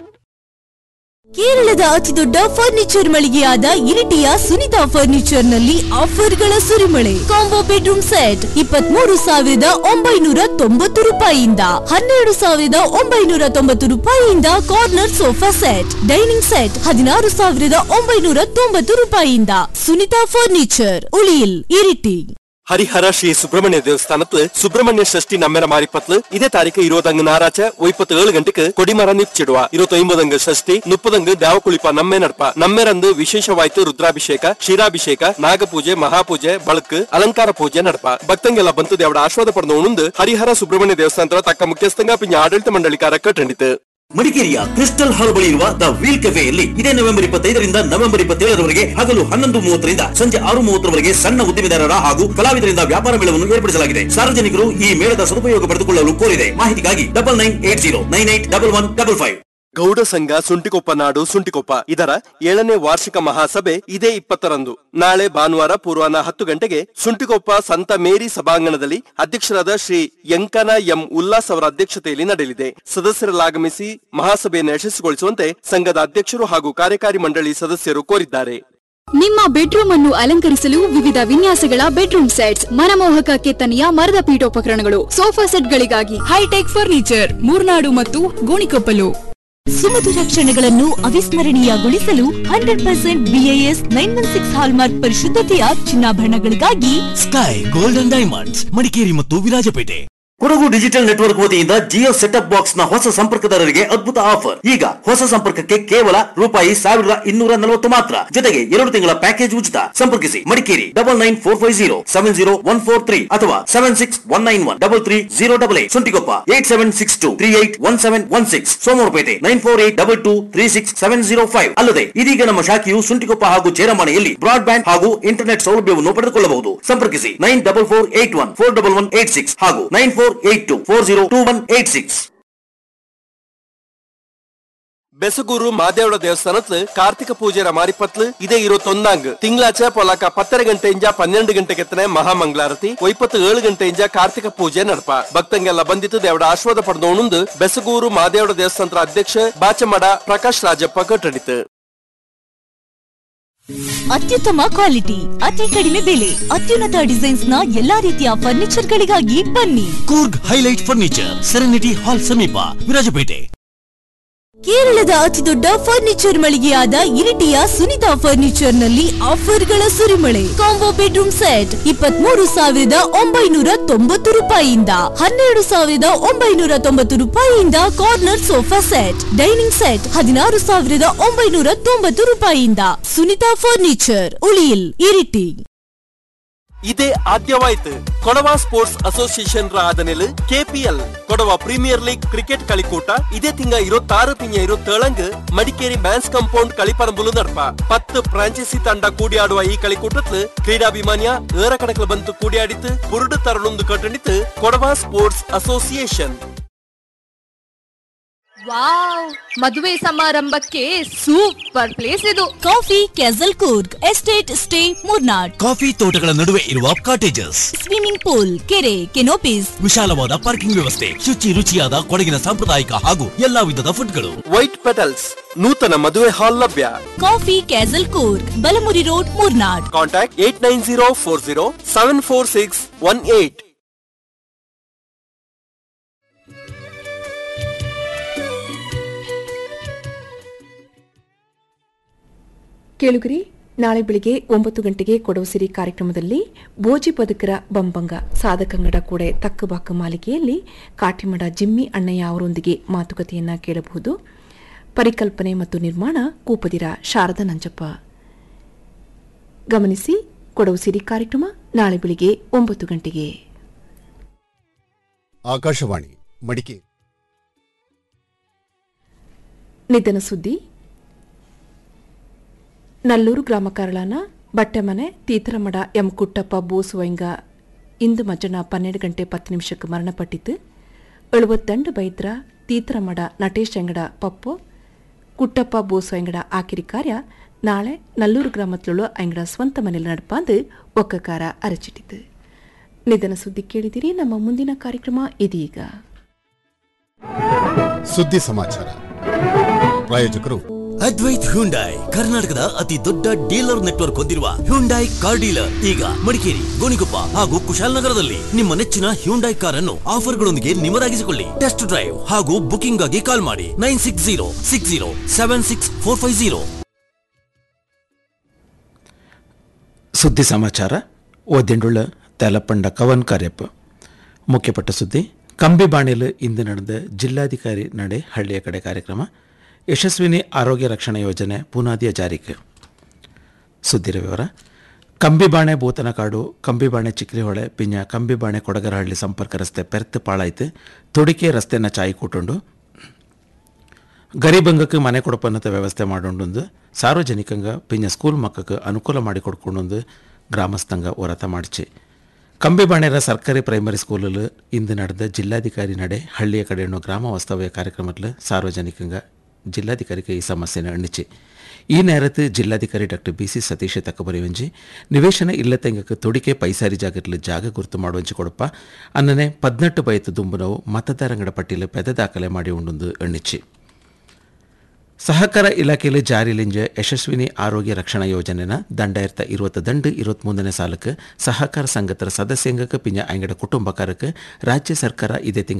ಕೇರಳದ ಅತಿದೊಡ್ಡ ಫರ್ನಿಚರ್ ಮಳಿಗೆಯಾದ ಇರಿಟಿಯ ಸುನಿತಾ ಫರ್ನಿಚರ್ ನಲ್ಲಿ ಆಫರ್ಗಳ ಸುರಿಮಳೆ ಕಾಂಬೋ ಬೆಡ್ರೂಮ್ ಸೆಟ್ ಇಪ್ಪತ್ಮೂರು ಸಾವಿರದ ಒಂಬೈನೂರ ತೊಂಬತ್ತು ರೂಪಾಯಿಯಿಂದ ಹನ್ನೆರಡು ಸಾವಿರದ ಒಂಬೈನೂರ ತೊಂಬತ್ತು ರೂಪಾಯಿಯಿಂದ corner sofa set dining set ಹದಿನಾರು ಸಾವಿರದ ಒಂಬೈನೂರ ತೊಂಬತ್ತು ರೂಪಾಯಿಯಿಂದ ಸುನಿತಾ ಫರ್ನಿಚರ್ ಉಳಿಯಿಲ್ ಇರಿಟಿ ಹರಿಹರ ಶ್ರೀ ಸುಬ್ರಹ್ಮಣ್ಯ ದೇವಸ್ಥಾನത്ത് സുബ്രഹ്മണ്യ ഷഷ്ടി നമ്മര മാറിപ്പത്ത് ഇതേ താരീഖ് ഇരുപതങ്ങ് ഞായറാഴ്ച ഒയ്പത്തി ഏഴ് ಗಂಟೆಗೆ ಕೊಡಿಮರ ನಿಪ್ಚಿಡುವ ഇരുപത്തൊമ്പതಂಗ್ ಷಷ್ಠಿ ಮುಪ್ಪದಂಗ್ ದ್ಯಾವಕುಳಿಪ ನಮ್ಮೆ ನಡ್ಪ ನಮ್ಮೆರಂದು ವಿಶೇಷವಾಯ್ತು ರುದ್ರಾಭಿಷೇಕ ಕ್ಷೀರಾಭಿಷೇಕ ನಾಗಪೂಜೆ ಮಹಾಪೂಜೆ ಬಳಕ್ ಅಲಂಕಾರ ಪೂಜೆ ನಡ್ಪ ಭಕ್ತಂಗೆಲ್ಲ ಬಂತು ದೇವಡ ಆಶ್ವಾದ ಪಡೆದ ಉಣಂದು ಹರಿಹರ ಸುಬ್ರಹ್ಮಣ್ಯ ದೇವಸ್ಥಾನದ ತಕ್ಕ ಮುಖ್ಯಸ್ಥಂಗ ಪಿಂಜ ಆಡಳಿತ ಮಂಡಳಿಕಾರ ಕಟ್ಟಂಡಿತು ಮಡಿಕೇರಿಯ ಕ್ರಿಸ್ಟಲ್ ಹಾಲ್ ಬಳಿ ಇರುವ ದ ವೀಲ್ ಕೆಫೆಯಲ್ಲಿ ಇದೇ ನವೆಂಬರ್ ಇಪ್ಪತ್ತೈದರಿಂದ ನವೆಂಬರ್ ಇಪ್ಪತ್ತೇಳರವರೆಗೆ ಹಗಲು ಹನ್ನೊಂದು ಮೂವತ್ತರಿಂದ ಸಂಜೆ ಆರು ಮೂವತ್ತರವರೆಗೆ ಸಣ್ಣ ಉದ್ದಿಮೆದಾರರ ಹಾಗೂ ಕಲಾವಿದರಿಂದ ವ್ಯಾಪಾರ ಮೇಳವನ್ನು ಏರ್ಪಡಿಸಲಾಗಿದೆ ಸಾರ್ವಜನಿಕರು ಈ ಮೇಳದ ಸದುಪಯೋಗ ಪಡೆದುಕೊಳ್ಳಲು ಕೋರಿದೆ ಮಾಹಿತಿಗಾಗಿ double nine eight zero nine eight double one double five Gowda ಸಂಘ ಸುಂಟಿಕೊಪ್ಪ ನಾಡು ಸುಂಟಿಕೊಪ್ಪ ಇದರ ಏಳನೇ ವಾರ್ಷಿಕ ಮಹಾಸಭೆ ಇದೇ ಇಪ್ಪತ್ತರಂದು ನಾಳೆ ಭಾನುವಾರ ಪೂರ್ವಾಹ್ನ ಹತ್ತು ಗಂಟೆಗೆ ಸುಂಟಿಕೊಪ್ಪ ಸಂತ ಮೇರಿ ಸಭಾಂಗಣದಲ್ಲಿ ಅಧ್ಯಕ್ಷರಾದ ಶ್ರೀ ಯಂಕನ ಎಂ ಉಲ್ಲಾಸ್ ಅವರ ಅಧ್ಯಕ್ಷತೆಯಲ್ಲಿ ನಡೆಯಲಿದೆ ಸದಸ್ಯರಲ್ಲಾಗಮಿಸಿ ಮಹಾಸಭೆಯನ್ನು ಯಶಸ್ವಿಗೊಳಿಸುವಂತೆ ಸಂಘದ ಅಧ್ಯಕ್ಷರು ಹಾಗೂ ಕಾರ್ಯಕಾರಿ ಮಂಡಳಿ ಸದಸ್ಯರು ಕೋರಿದ್ದಾರೆ ನಿಮ್ಮ ಬೆಡ್ರೂಮ್ ಅನ್ನು ಅಲಂಕರಿಸಲು ವಿವಿಧ ವಿನ್ಯಾಸಗಳ ಬೆಡ್ರೂಮ್ ಸೆಟ್ಸ್ ಮನಮೋಹಕ ಕೆತ್ತನೆಯ ಮರದ ಪೀಠೋಪಕರಣಗಳು ಸೋಫಾ ಸೆಟ್ಗಳಿಗಾಗಿ ಹೈಟೆಕ್ ಫರ್ನಿಚರ್ ಮೂರ್ನಾಡು ಮತ್ತು ಗೋಣಿಕೊಪ್ಪಲು ಸುಮಧುರ ಕ್ಷಣಗಳನ್ನು ಅವಿಸ್ಮರಣೀಯಗೊಳಿಸಲು hundred percent BIS nine one six hallmark ಪರಿಶುದ್ಧತೆಯ ಚಿನ್ನಾಭರಣಗಳಿಗಾಗಿ ಸ್ಕೈ ಗೋಲ್ಡನ್ ಡೈಮಂಡ್ಸ್ ಮಡಿಕೇರಿ ಮತ್ತು ವಿರಾಜಪೇಟೆ ಕೊಡಗು ಡಿಜಿಟಲ್ ನೆಟ್ವರ್ಕ್ ವತಿಯಿಂದ ಜಿಯೋ ಸೆಟಪ್ ಬಾಕ್ಸ್ ನ ಹೊಸ ಸಂಪರ್ಕದಾರರಿಗೆ ಅದ್ಭುತ ಆಫರ್ ಈಗ ಹೊಸ ಸಂಪರ್ಕಕ್ಕೆ ಕೇವಲ ರೂಪಾಯಿ ಸಾವಿರದ ಇನ್ನೂರ ನಲವತ್ತು ಮಾತ್ರ ಜೊತೆಗೆ ಎರಡು ತಿಂಗಳ ಪ್ಯಾಕೇಜ್ ಉಚಿತ ಸಂಪರ್ಕಿಸಿ Madikeri double nine four five zero seven zero one four three ಅಥವಾ seven six one nine one double three zero double eight Suntikoppa eight seven six two three eight one seven one six Somwarpet nine four eight double two three six seven zero five ಅಲ್ಲದೆ ಇದೀಗ ನಮ್ಮ ಶಾಖೆಯು ಸುಂಟಿಕೊಪ್ಪ ಹಾಗೂ ಚೇರಮನೆಯಲ್ಲಿ broadband ಹಾಗೂ internet ಸೌಲಭ್ಯವನ್ನು ಪಡೆದುಕೊಳ್ಳಬಹುದು ಸಂಪರ್ಕಿಸಿ nine double four eight one four double one eight six ಹಾಗೂ nine four eight two four zero two one eight six Besagur ಮಾದೇವಳ ದೇವಸ್ಥಾನತ್ಲು ಕಾರ್ತಿಕ ಪೂಜೆರ ಮಾರಿಪತ್ಲು ಇದೇ ಇರುವತ್ತೊಂದಾಂಗ್ ತಿಂಗಳಾಚೆ ಪೊಲಾಕ ಪತ್ತರ ಗಂಟೆಯಿಂದ ಪನ್ನೆರಡು ಗಂಟೆಗೆತ್ತನೆ ಮಹಾಮಂಗಳಾರತಿ ಒಯ್ಪತ್ತು ಏಳು ಗಂಟೆಯಿಂದ ಕಾರ್ತಿಕ ಪೂಜೆ ನಡಪ ಭಕ್ತಂಗೆಲ್ಲ ಬಂದಿತ್ತು ದೇವಡ ಆಶ್ವಾದ ಪಡೆದವನುಂದು ಬೆಸಗೂರು ಮಾದೇವಳ ದೇವಸ್ಥಾನದ ಅಧ್ಯಕ್ಷ ಬಾಚಮಡ ಪ್ರಕಾಶ್ ರಾಜಪ್ಪ ಕಟ್ಟಡಿತು ಅತ್ಯುತ್ತಮ ಕ್ವಾಲಿಟಿ ಅತಿ ಕಡಿಮೆ ಬೆಲೆ ಅತ್ಯುನ್ನತ ಡಿಸೈನ್ಸ್ ನ ಎಲ್ಲಾ ರೀತಿಯ ಫರ್ನಿಚರ್ ಗಳಿಗಾಗಿ ಬನ್ನಿ Coorg highlight furniture serenity hall ಸಮೀಪ ವಿರಾಜಪೇಟೆ ಕೇರಳದ ಅತಿದೊಡ್ಡ ಫರ್ನಿಚರ್ ಮಳಿಗೆಯಾದ ಇರಿಟಿಯ ಸುನಿತಾ ಫರ್ನಿಚರ್ ನಲ್ಲಿ ಆಫರ್ಗಳ ಸುರಿಮಳೆ ಕಾಂಬೋ ಬೆಡ್ರೂಮ್ ಸೆಟ್ ಇಪ್ಪತ್ಮೂರು ಸಾವಿರದ ಒಂಬೈನೂರ ತೊಂಬತ್ತು ರೂಪಾಯಿಯಿಂದ ಹನ್ನೆರಡು ಸಾವಿರದ ಒಂಬೈನೂರ ತೊಂಬತ್ತು ರೂಪಾಯಿಯಿಂದ corner sofa set dining set ಹದಿನಾರು ಸಾವಿರದ ಒಂಬೈನೂರ ತೊಂಬತ್ತು ರೂಪಾಯಿಯಿಂದ ಸುನಿತಾ ಫರ್ನಿಚರ್ ಉಳಿಯಿಲ್ ಇರಿಟಿ ಇದೇ ಆದ್ಯವಾಯ್ತು ಕೊಡವ ಸ್ಪೋರ್ಟ್ಸ್ ಅಸೋಸಿಯೇಷನ್ ರ ಆದನೆಲ್ KPL Kodava premier league cricket കളിക്കൂട്ട ಇದೇ ತಿಂಗ ഇരുപത്താറ് പിഞ്ഞ ഇരുപത്തേಳಂಗ್ ಮಡಿಕೇರಿ ಮ್ಯಾನ್ಸ್ ಕಾಂಪೌಂಡ್ കളിപ്പറമ്പുಲು നടപ്പ പത്ത് ಫ್ರಾಂಚೈಸಿ ತಂಡ ಕೂಡಿಯಾಡುವ ಈ കളിക്കൂട്ടത്തില് ಕ್ರೀಡಾಭಿಮಾನಿಯ ಏರಕಣಕಲು ಬಂತು ಕೂಡಿಯಾಡಿತ್ತು ಪುರುಡು ತರಲೊಂದು ಕಟ್ಟಣಿತ್ತು ಕೊಡವ ಸ್ಪೋರ್ಟ್ಸ್ ಅಸೋಸಿಯೇಷನ್ ವಾವ್ ಮದುವೆ ಸಮಾರಂಭಕ್ಕೆ ಸೂಪರ್ ಪ್ಲೇಸ್ ಇದು coffee castle Coorg estate stay Murnad coffee ತೋಟಗಳ ನಡುವೆ ಇರುವ ಕಾಟೇಜಸ್ ಸ್ವಿಮ್ಮಿಂಗ್ ಪೂಲ್ ಕೆರೆ ಕೆನೋಪೀಸ್ ವಿಶಾಲವಾದ ಪಾರ್ಕಿಂಗ್ ವ್ಯವಸ್ಥೆ ಶುಚಿ ರುಚಿಯಾದ ಕೊಡಗಿನ ಸಾಂಪ್ರದಾಯಿಕ ಹಾಗೂ ಎಲ್ಲಾ ವಿಧದ ಫುಡ್ಗಳು ವೈಟ್ ಪೆಟಲ್ಸ್ ನೂತನ ಮದುವೆ ಹಾಲ್ ಲಭ್ಯ coffee castle Coorg Balamuri road Murnad contact eight nine zero four zero seven four six one eight ಕೇಳುಗರಿ ನಾಳೆ ಬೆಳಿಗ್ಗೆ ಒಂಬತ್ತು ಗಂಟೆಗೆ ಕೊಡವಸಿರಿ ಕಾರ್ಯಕ್ರಮದಲ್ಲಿ ಬೋಜಿ ಬದುಕರ ಬಂಬಂಗ ಸಾಧಕಂಗಡ ಕೂಡೆ ತಕ್ಕಬಾಕ ಮಾಲಿಕೆಯಲ್ಲಿ ಕಾಟಿಮಡ ಜಿಮ್ಮಿ ಅಣ್ಣಯ್ಯ ಅವರೊಂದಿಗೆ ಮಾತುಕತೆಯನ್ನ ಕೇಳಬಹುದು ಪರಿಕಲ್ಪನೆ ಮತ್ತು ನಿರ್ಮಾಣ ಕೂಪದಿರ ಶಾರದಾ ನಂಜಪ್ಪ ಗಮನಿಸಿ ಕೊಡವಸಿರಿ ಕಾರ್ಯಕ್ರಮ ನಾಳೆ ಬೆಳಿಗ್ಗೆ ಒಂಬತ್ತು ಗಂಟೆಗೆ ಆಕಾಶವಾಣಿ ಮಡಿಕೇರಿ ನಿಧನ ಸುದ್ದಿ ನಲ್ಲೂರು ಗ್ರಾಮ ಕರಳನ ಬಟ್ಟೆಮನೆ ತೀತರಮಡ ಎಂ ಕುಟ್ಟಪ್ಪ ಬೋಸುವಂಗ ಇಂದು ಮಧ್ಯಾಹ್ನ ಪನ್ನೆರಡು ಗಂಟೆ ಪತ್ತು ನಿಮಿಷಕ್ಕೆ ಮರಣಪಟ್ಟಿತು ಎಳುವತ್ತಂಡು ಬೈದ್ರ ತೀತರಮಡ ನಟೇಶ್ ಅಂಗಡ ಪಪ್ಪು ಕುಟ್ಟಪ್ಪ ಬೋಸುವಂಗಡ ಆಕಿರಿ ಕಾರ್ಯ ನಾಳೆ ನಲ್ಲೂರು ಗ್ರಾಮದಲ್ಲೂ ಅಂಗಡ ಸ್ವಂತ ಮನೆಯಲ್ಲಿ ನಡಪಾಂದು ಒಕ್ಕಕಾರ ಅರಚಿಟ್ಟಿತು ನಿಧನ ಸುದ್ದಿ ಕೇಳಿದಿರಿ ನಮ್ಮ ಮುಂದಿನ ಕಾರ್ಯಕ್ರಮ ಇದೀಗ ಸುದ್ದಿ ಸಮಾಚಾರ ಪ್ರಾಯೋಜಕರು ಅದ್ವೈತ್ ಹ್ಯುಂಡಾಯ್ ಕರ್ನಾಟಕದ ಅತಿ ದೊಡ್ಡ ಡೀಲರ್ ನೆಟ್ವರ್ಕ್ ಹೊಂದಿರುವ ಹ್ಯುಂಡಾಯ್ ಕಾರ್ ಡೀಲರ್ ಈಗ ಮಡಿಕೇರಿ ಗೋಣಿಕೊಪ್ಪ ಹಾಗೂ ಕುಶಾಲನಗರದಲ್ಲಿ ನಿಮ್ಮ ನೆಚ್ಚಿನ ಹ್ಯುಂಡಾಯ್ ಕಾರ್ ಅನ್ನು ಆಫರ್ಗಳೊಂದಿಗೆ ನಿಮರಾಗಿಸಿಕೊಳ್ಳಿ ಟೆಸ್ಟ್ ಡ್ರೈವ್ ಹಾಗೂ ಬುಕಿಂಗ್ ಆಗಿ ಕಾಲ್ ಮಾಡಿ nine six zero six zero seven six four five zero ಸುದ್ದಿ ಸಮಾಚಾರ ಓದಿಂಡುಳ್ಳ ತೆಲಪಂಡ ಕವನ್ ಕಾರ್ಯಪ್ಪ ಮುಖ್ಯಪಟ್ಟ ಸುದ್ದಿ ಕಂಬಿಬಾಣಿಲು ಇಂದು ನಡೆದ ಜಿಲ್ಲಾಧಿಕಾರಿ ನಡೆ ಹಳ್ಳಿಯ ಕಡೆ ಕಾರ್ಯಕ್ರಮ ಯಶಸ್ವಿನಿ ಆರೋಗ್ಯ ರಕ್ಷಣಾ ಯೋಜನೆ ಪುನಾದಿಯ ಜಾರಿಗೆ ಸುದ್ದಿರ ವಿವರ ಕಂಬಿಬಾಣೆ ಭೂತನಕಾಡು ಕಂಬಿಬಾಣೆ ಚಿಕ್ಲಿಹೊಳೆ ಪಿಂಜ ಕಂಬಿಬಾಣೆ ಕೊಡಗರಹಳ್ಳಿ ಸಂಪರ್ಕ ರಸ್ತೆ ಪೆರ್ತ್ ಪಾಳಾಯ್ತು ತೊಡಿಕೆ ರಸ್ತೆನ ಚಾಯಿ ಕೂಟುಂಡು ಗರೀಬಂಗಕ್ಕೆ ಮನೆ ಕೊಡಪನ್ನತ ವ್ಯವಸ್ಥೆ ಮಾಡೋಂಡು ಸಾರ್ವಜನಿಕಂಗ ಪಿಂಜ ಸ್ಕೂಲ್ ಮಕ್ಕಕ್ಕೆ ಅನುಕೂಲ ಮಾಡಿಕೊಡ್ಕೊಂಡು ಗ್ರಾಮಸ್ಥಂಗ ಹೋರಾಟ ಮಾಡಿಚಿ ಕಂಬಿಬಾಣೆರ ಸರ್ಕಾರಿ ಪ್ರೈಮರಿ ಸ್ಕೂಲಲ್ಲಿ ಇಂದು ನಡೆದ ಜಿಲ್ಲಾಧಿಕಾರಿ ನಡೆ ಹಳ್ಳಿಯ ಕಡೆಯನ್ನು ಗ್ರಾಮ ವಾಸ್ತವ್ಯ ಕಾರ್ಯಕ್ರಮದಲ್ಲಿ ಸಾರ್ವಜನಿಕಂಗ ಜಿಲ್ಲಾಧಿಕಾರಿಗೆ ಈ ಸಮಸ್ಯೆನ ಎಣ್ಣಿಚಿ ಈ ನೇರத்து ಜಿಲ್ಲಾಧಿಕಾರಿ ಡಾಕ್ಟರ್ ಬಿ ಸಿ ಸತೀಶ ತಕ್ಕಬರಿವಂಜಿ ನಿವೇಶನ ಇಲ್ಲತೆಂಗಕ್ಕೆ ತೊಡಿಕೆ ಪೈಸಾರಿ ಜಾಗದಲ್ಲಿ ಜಾಗ ಗುರುತು ಮಾಡುವಂಚಿ ಕೊಡಪ್ಪ ಅನ್ನನೆ ಪದ್ನೆಟ್ಟು ಬಯತು ದುಂಬುನವು ಮತದಾರಂಗಡ ಪಟ್ಟಿಯಲ್ಲಿ ಪೆದ ದಾಖಲೆ ಮಾಡಿ ಉಂಡು ಎಣ್ಣಿಚಿ ಸಹಕಾರ ಇಲಾಖೆಯಲ್ಲಿ ಜಾರಿಲಿಂಜ ಯಶಸ್ವಿನಿ ಆರೋಗ್ಯ ರಕ್ಷಣಾ ಯೋಜನೆನ ದಂಡಾಯಿರತ ಇರುವತ್ತ ದಂಡು ಇರುವತ್ಮೂರನೇ ಸಾಲಕ್ಕೆ ಸಹಕಾರ ಸಂಘತರ ಸದಸ್ಯಂಗಕ್ಕೆ ಪಿಂಜ ಅಂಗಡ ಕುಟುಂಬಕಾರಕ್ಕೆ ರಾಜ್ಯ ಸರ್ಕಾರ ಇದೇ ತಿಂಗಳ